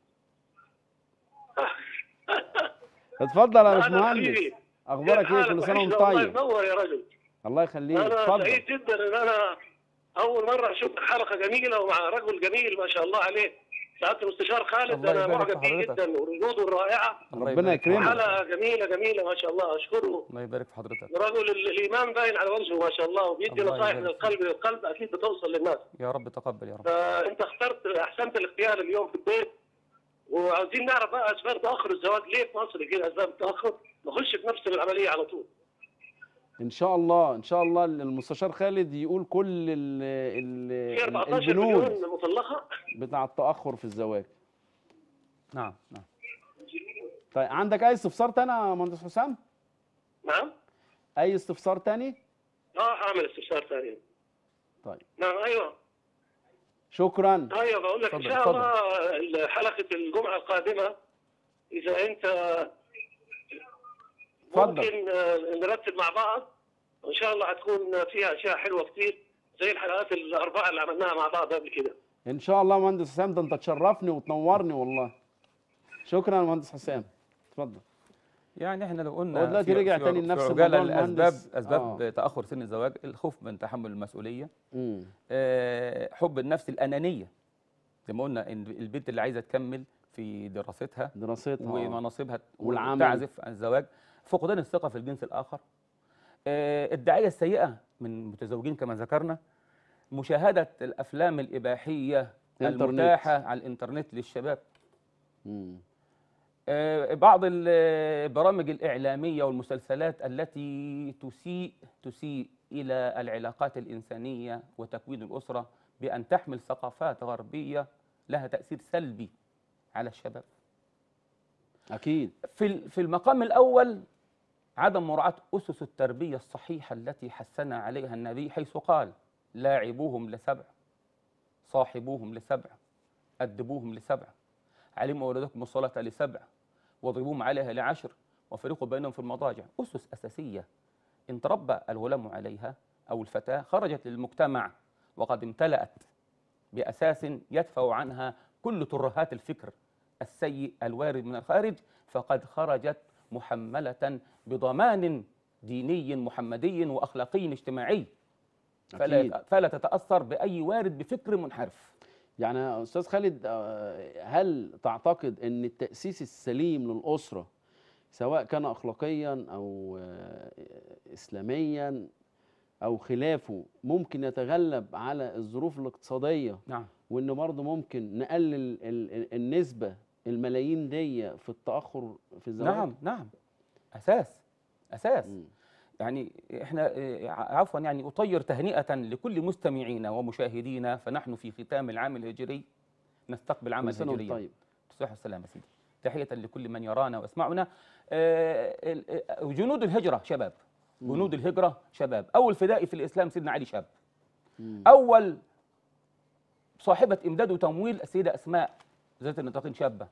اتفضل يا أهلا باشمهندس حبيبي. اخبارك كيف ايه حالك كل سنه وانت وحشنا؟ الله طيب ينور يا رجل الله يخليك انا اتفضل سعيد جدا ان انا اول مره اشوف حلقه جميله ومع رجل جميل ما شاء الله عليه سعاده المستشار خالد الله انا يبارك معجب في بيه حضرتك. جدا وردوده الرائعه الله ربنا يبارك في يكرمك. حضرتك. حلقه جميله جميله ما شاء الله اشكره الله يبارك في حضرتك رجل ال- الايمان باين على وجهه ما شاء الله وبيدي الله نصائح من يبارك القلب للقلب اكيد بتوصل للناس يا رب تقبل يا رب فانت اخترت احسنت الاختيار اليوم في البيت وعاوزين نعرف بقى اسباب تاخر الزواج ليه في مصر كده اسباب التاخر نخش في نفس العمليه على طول ان شاء الله ان شاء الله المستشار خالد يقول كل ال ال في 14 البنود مليون مطلقه بتاع التاخر في الزواج نعم نعم طيب عندك اي استفسار تاني يا مهندس حسام نعم اي استفسار تاني اه هعمل استفسار ثاني طيب نعم ايوه شكرا ايوه بقول لك ان اتفضل، شاء اتفضل. الله حلقه الجمعه القادمه اذا انت اتفضل. ممكن آه، نرتب مع بعض وان شاء الله هتكون فيها اشياء حلوه كتير زي الحلقات الاربعه اللي عملناها مع بعض قبل كده ان شاء الله يا مهندس حسام ده انت تشرفني وتنورني والله شكرا يا مهندس حسام اتفضل يعني احنا لو هو قلنا دلوقتي في- رجع في- تاني في لنفس عجالة موضوع الاسباب المهندس. اسباب آه. تاخر سن الزواج الخوف من تحمل المسؤوليه امم آه، حب النفس الانانيه زي ما قلنا ان البنت اللي عايزه تكمل في دراستها دراستها آه. ومناصبها والعمل. تعزف عن الزواج فقدان الثقه في الجنس الاخر آه، الدعايه السيئه من متزوجين كما ذكرنا مشاهده الافلام الاباحيه إنترنت. المتاحه على الانترنت للشباب مم. آه، بعض البرامج الإعلامية والمسلسلات التي تسيء تسيء إلى العلاقات الإنسانية وتكوين الأسرة بأن تحمل ثقافات غربية لها تأثير سلبي على الشباب اكيد في ال- في المقام الأول عدم مراعاة أسس التربية الصحيحة التي حثنا عليها النبي حيث قال لاعبوهم لسبع صاحبوهم لسبع أدبوهم لسبع علموا أولادكم الصلاة لسبع واضربوهم عليها لعشر وفرقوا بينهم في المضاجع أسس أساسية إن تربى الغلام عليها أو الفتاة خرجت للمجتمع وقد امتلأت بأساس يدفع عنها كل ترهات الفكر السيء الوارد من الخارج فقد خرجت محملة بضمان ديني محمدي وأخلاقي اجتماعي فلا, أكيد. فلا تتأثر بأي وارد بفكر منحرف يعني يا استاذ خالد آه، هل تعتقد ان التاسيس السليم للاسره سواء كان اخلاقيا او آه، اسلاميا او خلافه ممكن يتغلب على الظروف الاقتصاديه نعم وان برضه ممكن نقلل ال- ال- النسبه الملايين دي في التاخر في الزواج نعم نعم أساس أساس مم. يعني احنا اه، عفوا يعني اطير تهنئه لكل مستمعينا ومشاهدينا فنحن في ختام العام الهجري نستقبل عام كل سنه وانت الهجري طيب تصبح السلامه سيدي تحيه لكل من يرانا ويسمعنا اه، ال- اه، جنود الهجره شباب جنود الهجره شباب اول فدائي في الاسلام سيدنا علي شاب مم. اول صاحبه امداد وتمويل السيده اسماء ذات النطاقين شابه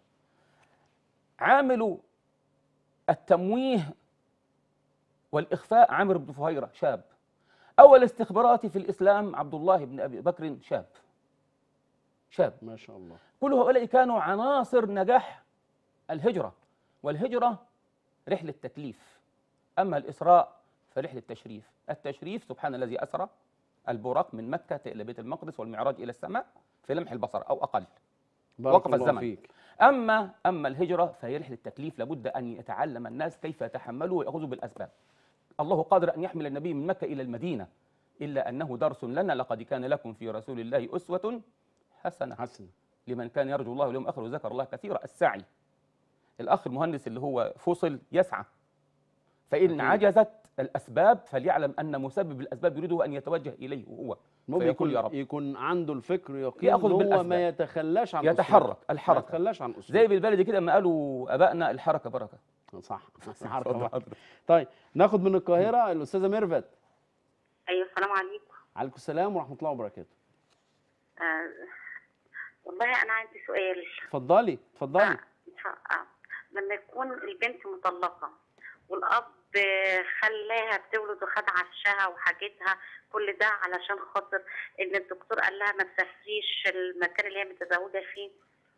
عامل التمويه والاخفاء عامر بن فهيره شاب اول استخباراتي في الاسلام عبد الله بن ابي بكر شاب شاب ما شاء الله كل هؤلاء كانوا عناصر نجاح الهجرة والهجرة رحلة تكليف أما الإسراء فرحلة تشريف التشريف سبحان الذي أسرى البراق من مكة إلى بيت المقدس والمعراج إلى السماء في لمح البصر أو أقل بارك وقف الله الزمن. فيك أما أما الهجرة فهي رحلة تكليف لابد أن يتعلم الناس كيف يتحملوا ويأخذوا بالأسباب الله قادر أن يحمل النبي من مكة إلى المدينة إلا أنه درس لنا لقد كان لكم في رسول الله أسوة حسنة حسن لمن كان يرجو الله واليوم الاخر وذكر الله كثيرا السعي الاخ المهندس اللي هو فصل يسعى فإن أكيد. عجزت الأسباب فليعلم أن مسبب الأسباب يريده أن يتوجه إليه هو المهم فيقول يكون يا رب يكون عنده الفكر يقين يأخذ إن هو بالأسباب. ما يتخلاش عن يتحرك أسلوبه. ما الحركة يتخلاش عن زي اسلوبه بالبلدي كده ما قالوا أبائنا الحركة بركة صح اتفضل حركه واحدة. حضرتك. طيب ناخد من القاهره الاستاذه ميرفت ايوه السلام عليكم عليكم السلام ورحمه الله وبركاته آه والله انا عندي سؤال اتفضلي اتفضلي آه. آه. لما يكون البنت مطلقه والاب آه، خلاها بتولد وخد عفشها وحاجتها كل ده علشان خاطر ان الدكتور قال لها ما تسافريش المكان اللي هي متزوجه فيه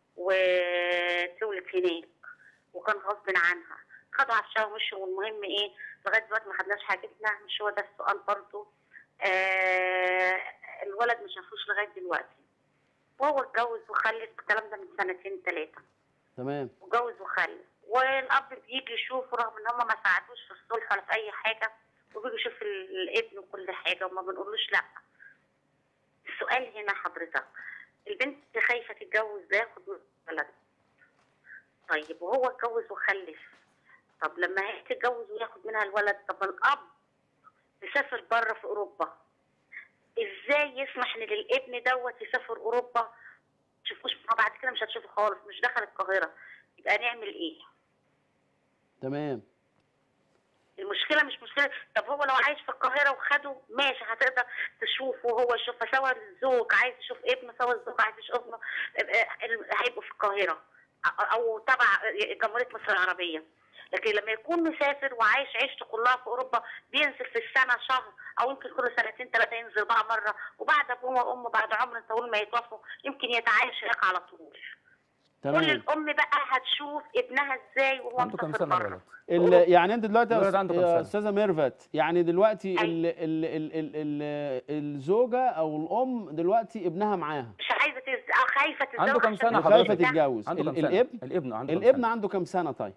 وتولد هناك وكان غصب عنها خدوا عفشها ومشوا والمهم ايه لغايه دلوقتي ما خدناش حاجتنا مش هو ده السؤال برضه آه الولد ما شافوش لغايه دلوقتي وهو اتجوز وخلف الكلام ده من سنتين ثلاثه تمام وجوز وخلف والاب بيجي يشوف رغم ان هم ما ساعدوش في الصلح ولا في اي حاجه وبيجي يشوف ال- الابن وكل حاجه وما بنقولوش لا السؤال هنا حضرتك البنت خايفه تتجوز ده ياخد ولد طيب وهو اتجوز وخلف طب لما هي تتجوز وياخد منها الولد طب الاب مسافر بره في اوروبا ازاي يسمح ان للابن دوت يسافر اوروبا تشوفوش ما بعد كده مش هتشوفه خالص مش دخل القاهره يبقى نعمل ايه تمام المشكله مش مشكله طب هو لو عايش في القاهره وخده ماشي هتقدر تشوفه وهو يشوفها سواء الزوج عايز يشوف ابنه سواء الزوج عايز يشوف ابنه آه، ال- هيبقوا في القاهره أ- او تبع جمهوريه مصر العربيه لكن لما يكون مسافر وعايش عيشته كلها في اوروبا بينزل في السنه شهر او يمكن كل سنتين ثلاثه ينزل بقى مره وبعد ابوه وامه بعد عمر طويل ما يتوفوا يمكن يتعايش هناك على طول كل تمام الام بقى هتشوف ابنها ازاي وهو عنده كم مسافر سنة بره الولد؟ ال- يعني انت دلوقتي يا الولد أس- عنده كام يا سنة؟ استاذه ميرفت يعني دلوقتي أيوة. ال ال ال ال ال الزوجه او الام دلوقتي ابنها معاها مش عايزه تز... أو خايفه تتزوج عنده كام عشان سنة تتجوز. وخايفه حضرتك؟ تتجوز عنده ال- كم سنة؟ الابن الابن عنده كم الابن سنة؟ عنده كام سنه طيب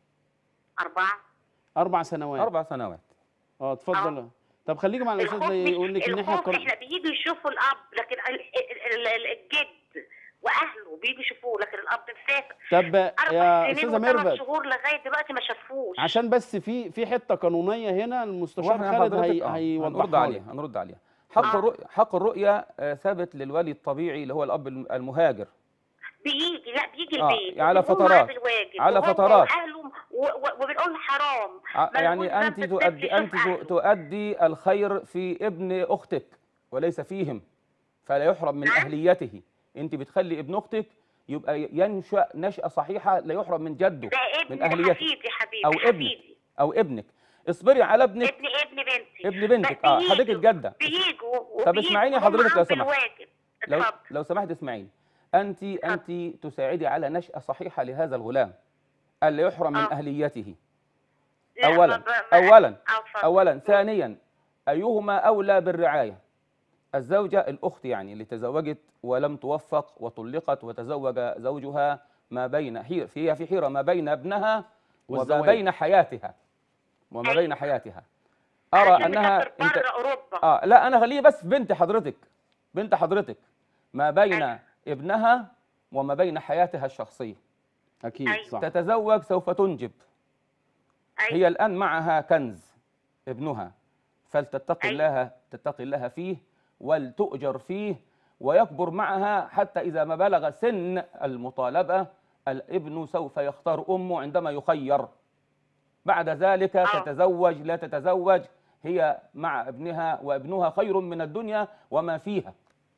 أربعة اربع سنوات أربع سنوات اه اتفضل طب خليكي مع الاستاذ الخوف ده مش- يقول لك الناحيه الخوف القانونيه احنا بييجوا يشوفوا الأب لكن ال- ال- ال- الجد وأهله بييجوا يشوفوه لكن الأب مسافر طب أربع يا سنين استاذه وثمان ميرفت شهور لغاية دلوقتي ما شافوش عشان بس في في حته قانونيه هنا المستشار واحنا خالد حضرتك هي آه، هنرد هيوضحها عليها لك. هنرد عليها حق آه. الرؤية حق الرؤية آه، ثابت للولي الطبيعي اللي هو الأب الم- المهاجر بيجي لا بيجي آه، البيت على وبيقوم فترات. معاه بالواجب على وهو فترات. وأهله و- و- وبنقول حرام ع- ملهوش يعني ذنب أنت الطفل تؤدي يشوف أنت أهله. تؤدي الخير في ابن أختك وليس فيهم فلا يحرم من نعم. أهليته أنت بتخلي ابن أختك يبقى ينشأ نشأة صحيحة لا يحرم من جده ده ابن من أهليته حفيدي حبيبي أو ابنك حفيدي أو ابنك اصبري على ابنك ابن ابن بنتي ابن بنتك بس اه بيجوا- حضرتك الجده بيجوا طب وبيجوا اسمعيني وهم حضرتك لو معاهم سمحت. بالواجب. لو اتفضل. لو سمحت اسمعيني انت انت تساعدي على نشأة صحيحة لهذا الغلام الا يحرم من آه. اهليته لا، اولا ما- ما- اولا آه، اتفضل. اولا ثانيا ايهما اولى بالرعايه الزوجه الاخت يعني اللي تزوجت ولم توفق وطلقت وتزوج زوجها ما بين حير فيها في حيره ما بين ابنها وما والزواج. بين حياتها وما أيوة. بين حياتها ارى عشان انها مسافر انت بره اوروبا اه لا انا خليه بس في بنت حضرتك بنت حضرتك ما بين أيوة. ابنها وما بين حياتها الشخصيه اكيد أيوة. صح تتزوج سوف تنجب أيوة. هي الآن معها كنز ابنها فلتتقي أيوة. الله تتقي الله فيه ولتؤجر فيه ويكبر معها حتى إذا ما بلغ سن المطالبة الابن سوف يختار أمه عندما يخير بعد ذلك آه. تتزوج لا تتزوج هي مع ابنها وابنها خير من الدنيا وما فيها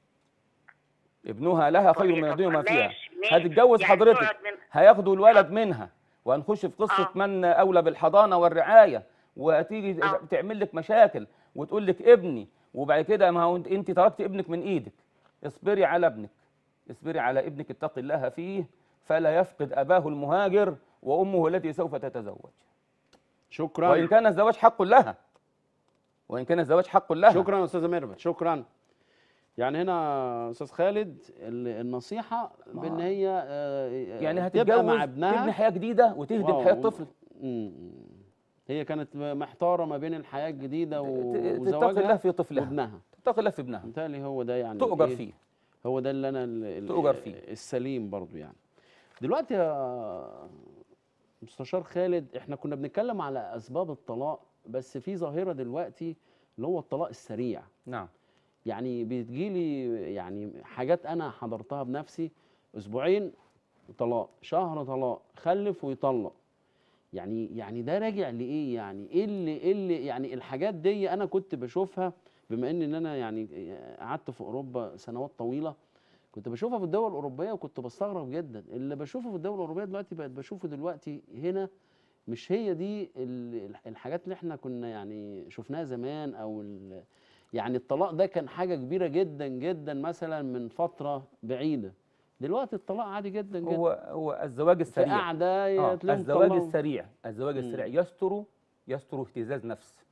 ابنها لها خير من طب الدنيا وما فيها ماشي، ماشي. هتتجوز يعني حضرتك تقعد من- هياخدوا الولد منها وهنخش في قصه آه. من اولى بالحضانه والرعايه وتيجي آه. تعمل لك مشاكل وتقول لك ابني وبعد كده ما هو انت- انت تركت ابنك من ايدك اصبري على ابنك اصبري على ابنك اتقي الله فيه فلا يفقد اباه المهاجر وامه التي سوف تتزوج شكرا وان كان الزواج حق لها وان كان الزواج حق لها شكرا يا استاذه ميرفت شكرا يعني هنا استاذ خالد ال- النصيحه بان هي آه، يعني تبقى هتتجوز مع تبني ابنها حياه جديده وتهدم واو. حياه طفل مم. هي كانت محتاره ما بين الحياه الجديده و- ت- تتقي الله وزواجها في طفلها وابنها تتقي الله في ابنها بالتالي هو ده يعني تؤجر إيه؟ فيه هو ده اللي انا ال- ال- تؤجر فيه. السليم برضو يعني دلوقتي يا مستشار خالد احنا كنا بنتكلم على اسباب الطلاق بس في ظاهره دلوقتي اللي هو الطلاق السريع نعم يعني بتجيلي يعني حاجات انا حضرتها بنفسي اسبوعين طلاق شهر طلاق خلف ويطلق يعني يعني ده راجع لايه يعني ايه اللي ايه اللي يعني الحاجات دي انا كنت بشوفها بما ان ان انا يعني قعدت في اوروبا سنوات طويله كنت بشوفها في الدول الاوروبيه وكنت بستغرب جدا اللي بشوفه في الدول الاوروبيه دلوقتي بقت بشوفه دلوقتي هنا مش هي دي ال- الحاجات اللي احنا كنا يعني شفناها زمان او ال- يعني الطلاق ده كان حاجه كبيره جدا جدا مثلا من فتره بعيده دلوقتي الطلاق عادي جدا جدا هو هو الزواج في السريع قعده آه. تلاقيهم الزواج طلقوا. السريع الزواج مم. السريع يستر يستر اهتزاز نفس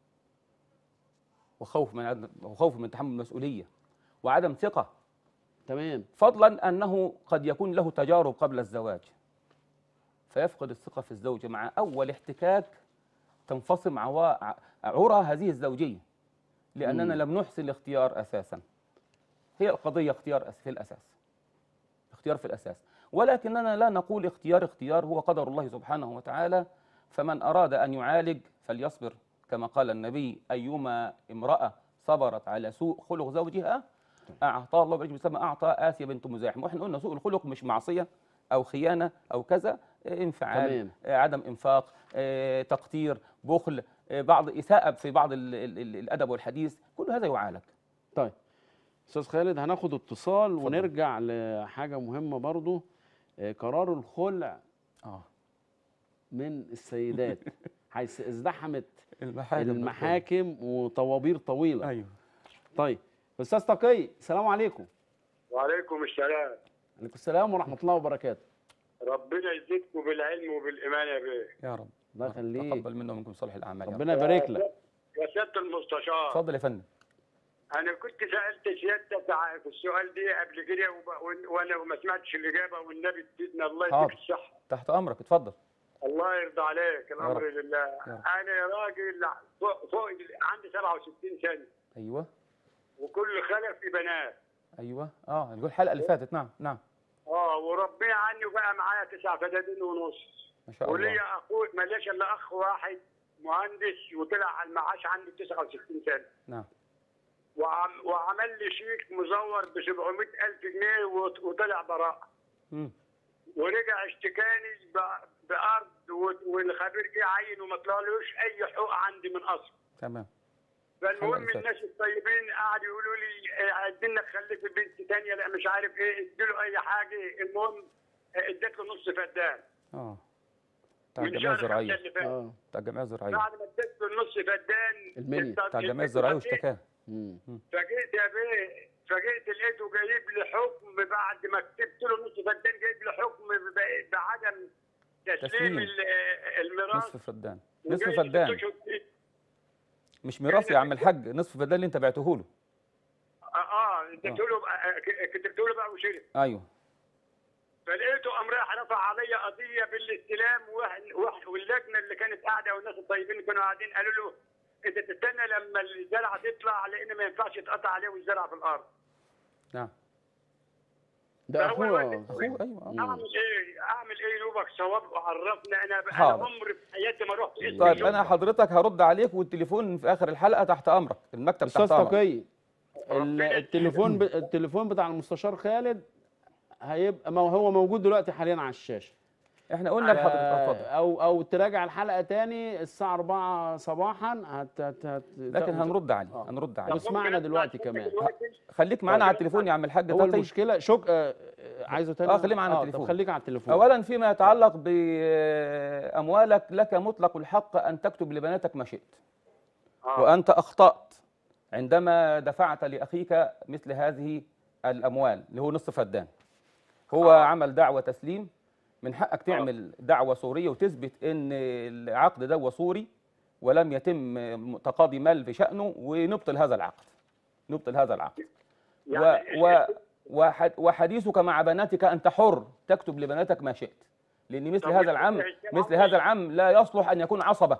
وخوف من عدم وخوف من تحمل المسؤوليه وعدم ثقه تمام فضلا انه قد يكون له تجارب قبل الزواج فيفقد الثقه في الزوجه مع اول احتكاك تنفصم عوا- عرى هذه الزوجيه لاننا مم. لم نحسن الاختيار اساسا هي القضيه اختيار أس- في الاساس اختيار في الاساس ولكننا لا نقول اختيار اختيار هو قدر الله سبحانه وتعالى فمن اراد ان يعالج فليصبر كما قال النبي ايما امراه صبرت على سوء خلق زوجها اعطاه الله بالاجر مثل ما اعطى اسيا بنت مزاحم واحنا قلنا سوء الخلق مش معصيه او خيانه او كذا آه، انفعال تمام. آه، عدم انفاق آه، تقتير بخل آه، بعض اساءه في بعض ال- ال- ال- الادب والحديث كل هذا يعالج طيب استاذ خالد هناخد اتصال ونرجع لحاجه مهمه برضو آه، قرار الخلع اه من السيدات حيث ازدحمت المحاكم المحاكم وطوابير طويله ايوه طيب استاذ تقي السلام عليكم وعليكم السلام عليكم السلام ورحمه الله وبركاته ربنا يزيدكم بالعلم وبالايمان يا بيه يا رب الله يخليك تقبل منا ومنكم صالح الاعمال يا رب. ربنا يبارك لك يا سياده المستشار اتفضل يا فندم انا كنت سالت سيادتك ع- في السؤال ده قبل كده وب- وأن- وانا ما سمعتش الاجابه والنبي تزيدنا الله حاضر. يديك الصحه تحت امرك اتفضل الله يرضى عليك الامر رب. لله يا رب. انا راجل فوق, فوق عندي 67 سنه ايوه وكل خلفي بنات ايوه اه نقول الحلقه اللي فاتت نعم نعم اه وربنا عني وبقى معايا تسع فدادين ونص ما شاء الله وليا اخوي ماليش الا اخ واحد مهندس وطلع على المعاش عنده 69 سنه نعم وعم وعمل لي شيك مزور ب 700000 جنيه وط- وطلع براءه مم. ورجع اشتكاني ب- بارض و- والخبير جه عين وما طلعلوش اي حقوق عندي من اصل تمام فالمهم حلقة فاتت. الناس الطيبين قعدوا يقولوا لي إيه، عايزين لك خليك بنت ثانيه لا مش عارف ايه اديله اي حاجه المهم آه، اديت له نص فدان اه بتاع من الجمعيه شهر خمسة الزراعيه اللي فات اه بتاع الجمعيه الزراعيه بعد ما اديت له النص فدان المنيا. الت- بتاع الجمعيه الزراعيه واشتكاه مم. فجيت يا بيه فجيت لقيته جايب لي حكم بعد ما كتبت له نص فدان جايب لي حكم ب- بعدم تسليم. تسليم ال- الميراث نصف فدان نصف وجاي ست فدان أشهر فيه. مش ميراث يا عم الحاج نصف فدان اللي انت بعته له اه اه كتبت له بقى- كتبت له بقى وشرب ايوه فلقيته قام رايح رفع عليا قضيه بالاستلام وإحنا- وإحنا- واللجنه اللي كانت قاعده والناس الطيبين اللي كانوا قاعدين قالوا له انت تستنى لما الزرعه تطلع لان ما ينفعش يتقطع عليه والزرعه في الارض نعم ده فهو اخوه الواد- اخوه ايوه آه. اعمل ايه اعمل ايه يوبك صواب وعرفنا انا انا حاضر. عمري في حياتي ما رحت اسم طيب الشرطة. انا حضرتك هرد عليك والتليفون في اخر الحلقه تحت امرك المكتب استاذ تحت امرك تقي ال- ربنا التليفون ب... التليفون بتاع المستشار خالد هيبقى ما هو موجود دلوقتي حاليا على الشاشه احنا قلنا لحضرتك آه، اتفضل او او تراجع الحلقه تاني الساعه 4 صباحا هت هت هت لكن هنرد عليه آه. هنرد طب عليه واسمعنا ممكن أسمع دلوقتي صوتك كمان. دلوقتي؟ خليك معانا طيب. على التليفون يا عم الحاج هو تقي المشكله شك آه، آه، عايزه تاني آه، خليه معانا على طب التليفون. خليك على التليفون اولا فيما يتعلق باموالك لك مطلق الحق ان تكتب لبناتك ما شئت آه. وانت اخطات عندما دفعت لاخيك مثل هذه الاموال اللي هو نصف فدان هو آه. عمل دعوه تسليم من حقك تعمل دعوه سوريه وتثبت ان العقد ده سوري ولم يتم تقاضي مال في شانه ونبطل هذا العقد نبطل هذا العقد و يعني و وح- وحديثك مع بناتك انت حر تكتب لبناتك ما شئت لان مثل طب هذا يا العم أخي الشيخ مثل عمرو. هذا العم لا يصلح ان يكون عصبه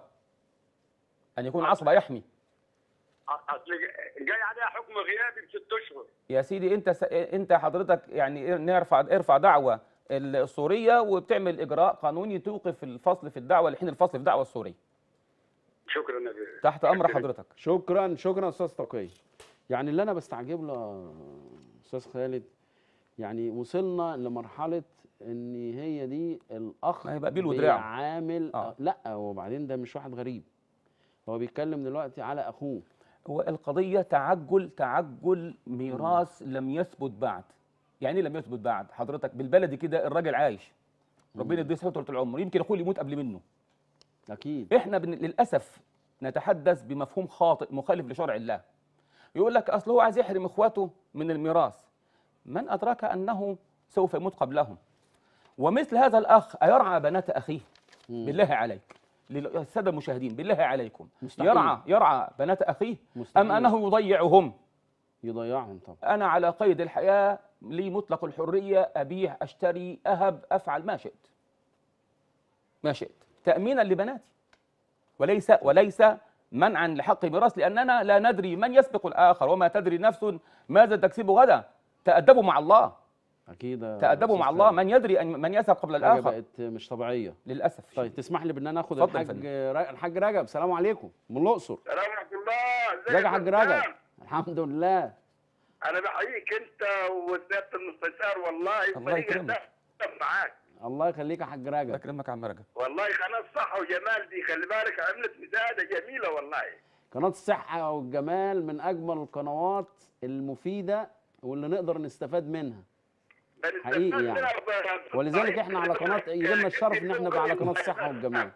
ان يكون عصبه يحمي اصل جاي عليها حكم غيابي بست اشهر يا سيدي انت س... انت حضرتك يعني نرفع ارفع دعوه السوريه وبتعمل اجراء قانوني توقف الفصل في الدعوه لحين الفصل في الدعوه السوريه شكرا يا بيه. تحت امر حضرتك شكرا شكرا استاذ تقي يعني اللي انا بستعجب له استاذ خالد يعني وصلنا لمرحله ان هي دي الاخ ما هيبقى بيل ودراع. عامل آه. لا وبعدين ده مش واحد غريب هو بيتكلم دلوقتي على اخوه هو القضيه تعجل تعجل ميراث لم يثبت بعد يعني ايه لم يثبت بعد حضرتك بالبلدي كده الراجل عايش ربنا يديه صحته طول العمر يمكن اخوه يموت قبل منه اكيد احنا بن... للاسف نتحدث بمفهوم خاطئ مخالف لشرع الله يقول لك اصل هو عايز يحرم اخواته من الميراث من ادراك انه سوف يموت قبلهم ومثل هذا الاخ ايرعى بنات اخيه بالله عليك للساده المشاهدين بالله عليكم مستحيل. يرعى يرعى بنات اخيه ام مستحيل. انه يضيعهم يضيعهم طبعا انا على قيد الحياه لي مطلق الحريه ابيع اشتري اهب افعل ما شئت ما شئت تامينا لبناتي وليس وليس منعا لحق ميراث لاننا لا ندري من يسبق الاخر وما تدري نفس ماذا تكسب غدا تادبوا مع الله اكيد يا تادبوا مع أستاذ الله خالد. من يدري أن من يذهب قبل حاجه الاخر بقت مش طبيعيه للاسف طيب تسمح لي بان انا اخد اتفضل يا الحاج فندم. ر- الحاج رجب السلام عليكم من الاقصر سلام ورحمه الله ازيك يا حاج رجب الحمد لله انا بحييك انت وسياده المستشار والله الله فريق يكرمك. الدعم معاك الله يخليك يا حاج الله رجب يكرمك يا عم رجب والله قناه صحه وجمال دي خلي بالك عملت مساعده جميله والله قناه الصحه والجمال من اجمل القنوات المفيده واللي نقدر نستفاد منها حقيقي يعني. ولذلك احنا على قناه يجي لنا الشرف ان احنا نبقى على قناه الصحه والجمال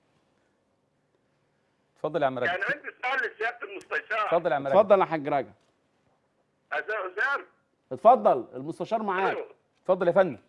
اتفضل يا عم كان رجب عندي سؤال لسياده المستشار اتفضل يا عم رجب اتفضل يا حاج رجب أستاذ اسامه اتفضل المستشار معاك ألو. اتفضل يا فندم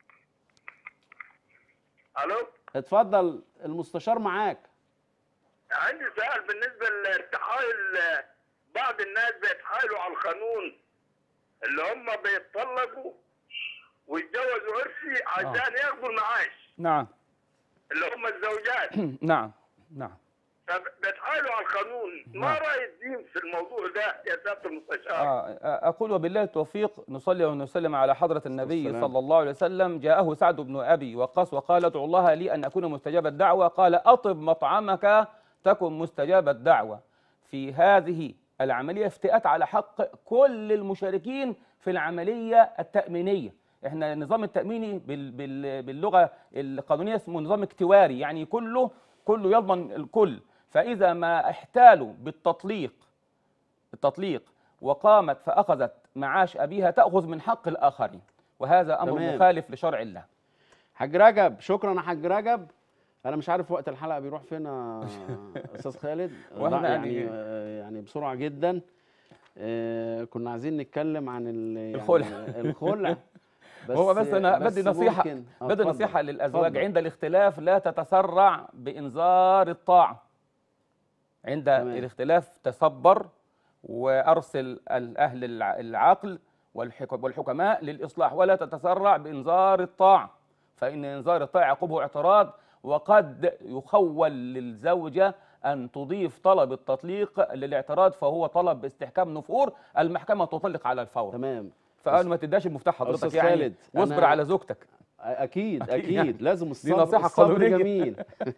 الو اتفضل المستشار معاك عندي سؤال بالنسبه للتحايل بعض الناس بيتحايلوا على القانون اللي هم بيتطلقوا ويتجوزوا عرسي عشان ياخدوا المعاش نعم اللي هم الزوجات نعم نعم فبيتحايلوا على القانون ما نعم. راي الدين في الموضوع ده يا سياده المستشار؟ آه، أقول وبالله التوفيق نصلي ونسلم على حضرة النبي والسلام. صلى الله عليه وسلم جاءه سعد بن أبي وقاص وقال ادعو الله لي أن أكون مستجاب الدعوة قال أطب مطعمك تكن مستجاب الدعوة في هذه العملية افتئات على حق كل المشاركين في العملية التأمينية احنا النظام التأميني بال بال باللغة القانونية اسمه نظام اكتواري يعني كله كله يضمن الكل فإذا ما احتالوا بالتطليق التطليق وقامت فأخذت معاش أبيها تأخذ من حق الآخرين وهذا أمر تمام. مخالف لشرع الله حاج رجب شكرا يا حاج رجب انا مش عارف وقت الحلقه بيروح فين يا استاذ خالد وإحنا لا، يعني يعني- آه، يعني بسرعه جدا آه، كنا عايزين نتكلم عن ال- يعني الخلع. الخلع هو بس أنا بدي نصيحة ممكن- آه، بدي اتفضل. نصيحة للأزواج اتفضل. عند الاختلاف لا تتسرع بإنذار الطاعة عند تمام. الاختلاف تصبر وأرسل الأهل الع- العقل والحك- والحكماء للإصلاح ولا تتسرع بإنذار الطاعة فإن إنذار الطاعة يعقبه اعتراض وقد يخول للزوجة أن تضيف طلب التطليق للاعتراض فهو طلب باستحكام نفور المحكمة تطلق على الفور تمام فقالوا ما تداش المفتاح حضرتك أستاذ يعني خالد، واصبر أنا- على زوجتك اكيد أكيد اكيد يعني. لازم الصبر نصيحة الصبر قانونية. جميل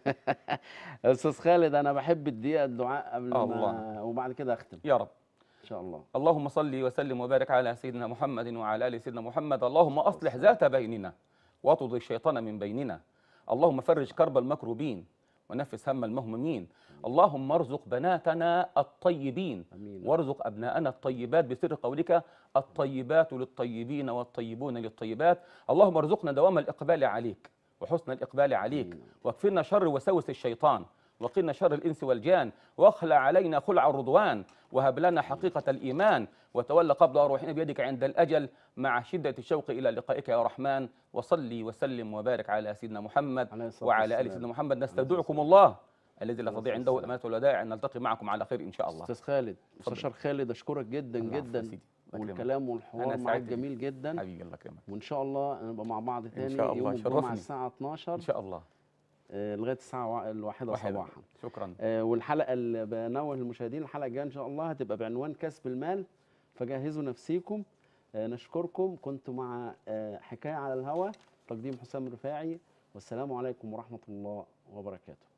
استاذ خالد انا بحب الدقيقه الدعاء قبل ما الله. وبعد كده اختم يا رب ان شاء الله اللهم صل وسلم وبارك على سيدنا محمد وعلى ال سيدنا محمد اللهم اصلح ذات بيننا واطرد الشيطان من بيننا اللهم فرج كرب المكروبين ونفس هم المهمومين اللهم ارزق بناتنا الطيبين امين وارزق ابناءنا الطيبات بسر قولك الطيبات للطيبين والطيبون للطيبات اللهم ارزقنا دوام الاقبال عليك وحسن الاقبال عليك آمين. واكفنا شر وسوس الشيطان وقنا شر الانس والجان واخلع علينا خلع الرضوان وهب لنا حقيقه الايمان وتولى قبل روحنا بيدك عند الاجل مع شده الشوق الى لقائك يا رحمن وصلي وسلم وبارك على سيدنا محمد عليه الصلاة وعلى ال والسلام. سيدنا محمد نستودعكم الله الذي لا عليه تضيع الصلاة عنده والسلام. الامانه والودائع ان نلتقي معكم على خير ان شاء الله استاذ خالد مستشار خالد اشكرك جدا العفو يا جدا سيدي. الله يكرمك. والكلام والحوار أنا معاك سعيد بيك. جميل جدا حبيبي الله يكرمك وان شاء الله نبقى مع بعض تاني شاء الله، يوم الجمعه شرفني. الساعه 12 ان شاء الله آه، لغايه الساعه وا- الواحدة واحد. صباحا شكرا آه، والحلقه اللي بنوه المشاهدين الحلقه الجايه ان شاء الله هتبقى بعنوان كسب المال فجهزوا نفسيكم آه، نشكركم كنت مع آه، حكايه على الهوا تقديم حسام رفاعي والسلام عليكم ورحمه الله وبركاته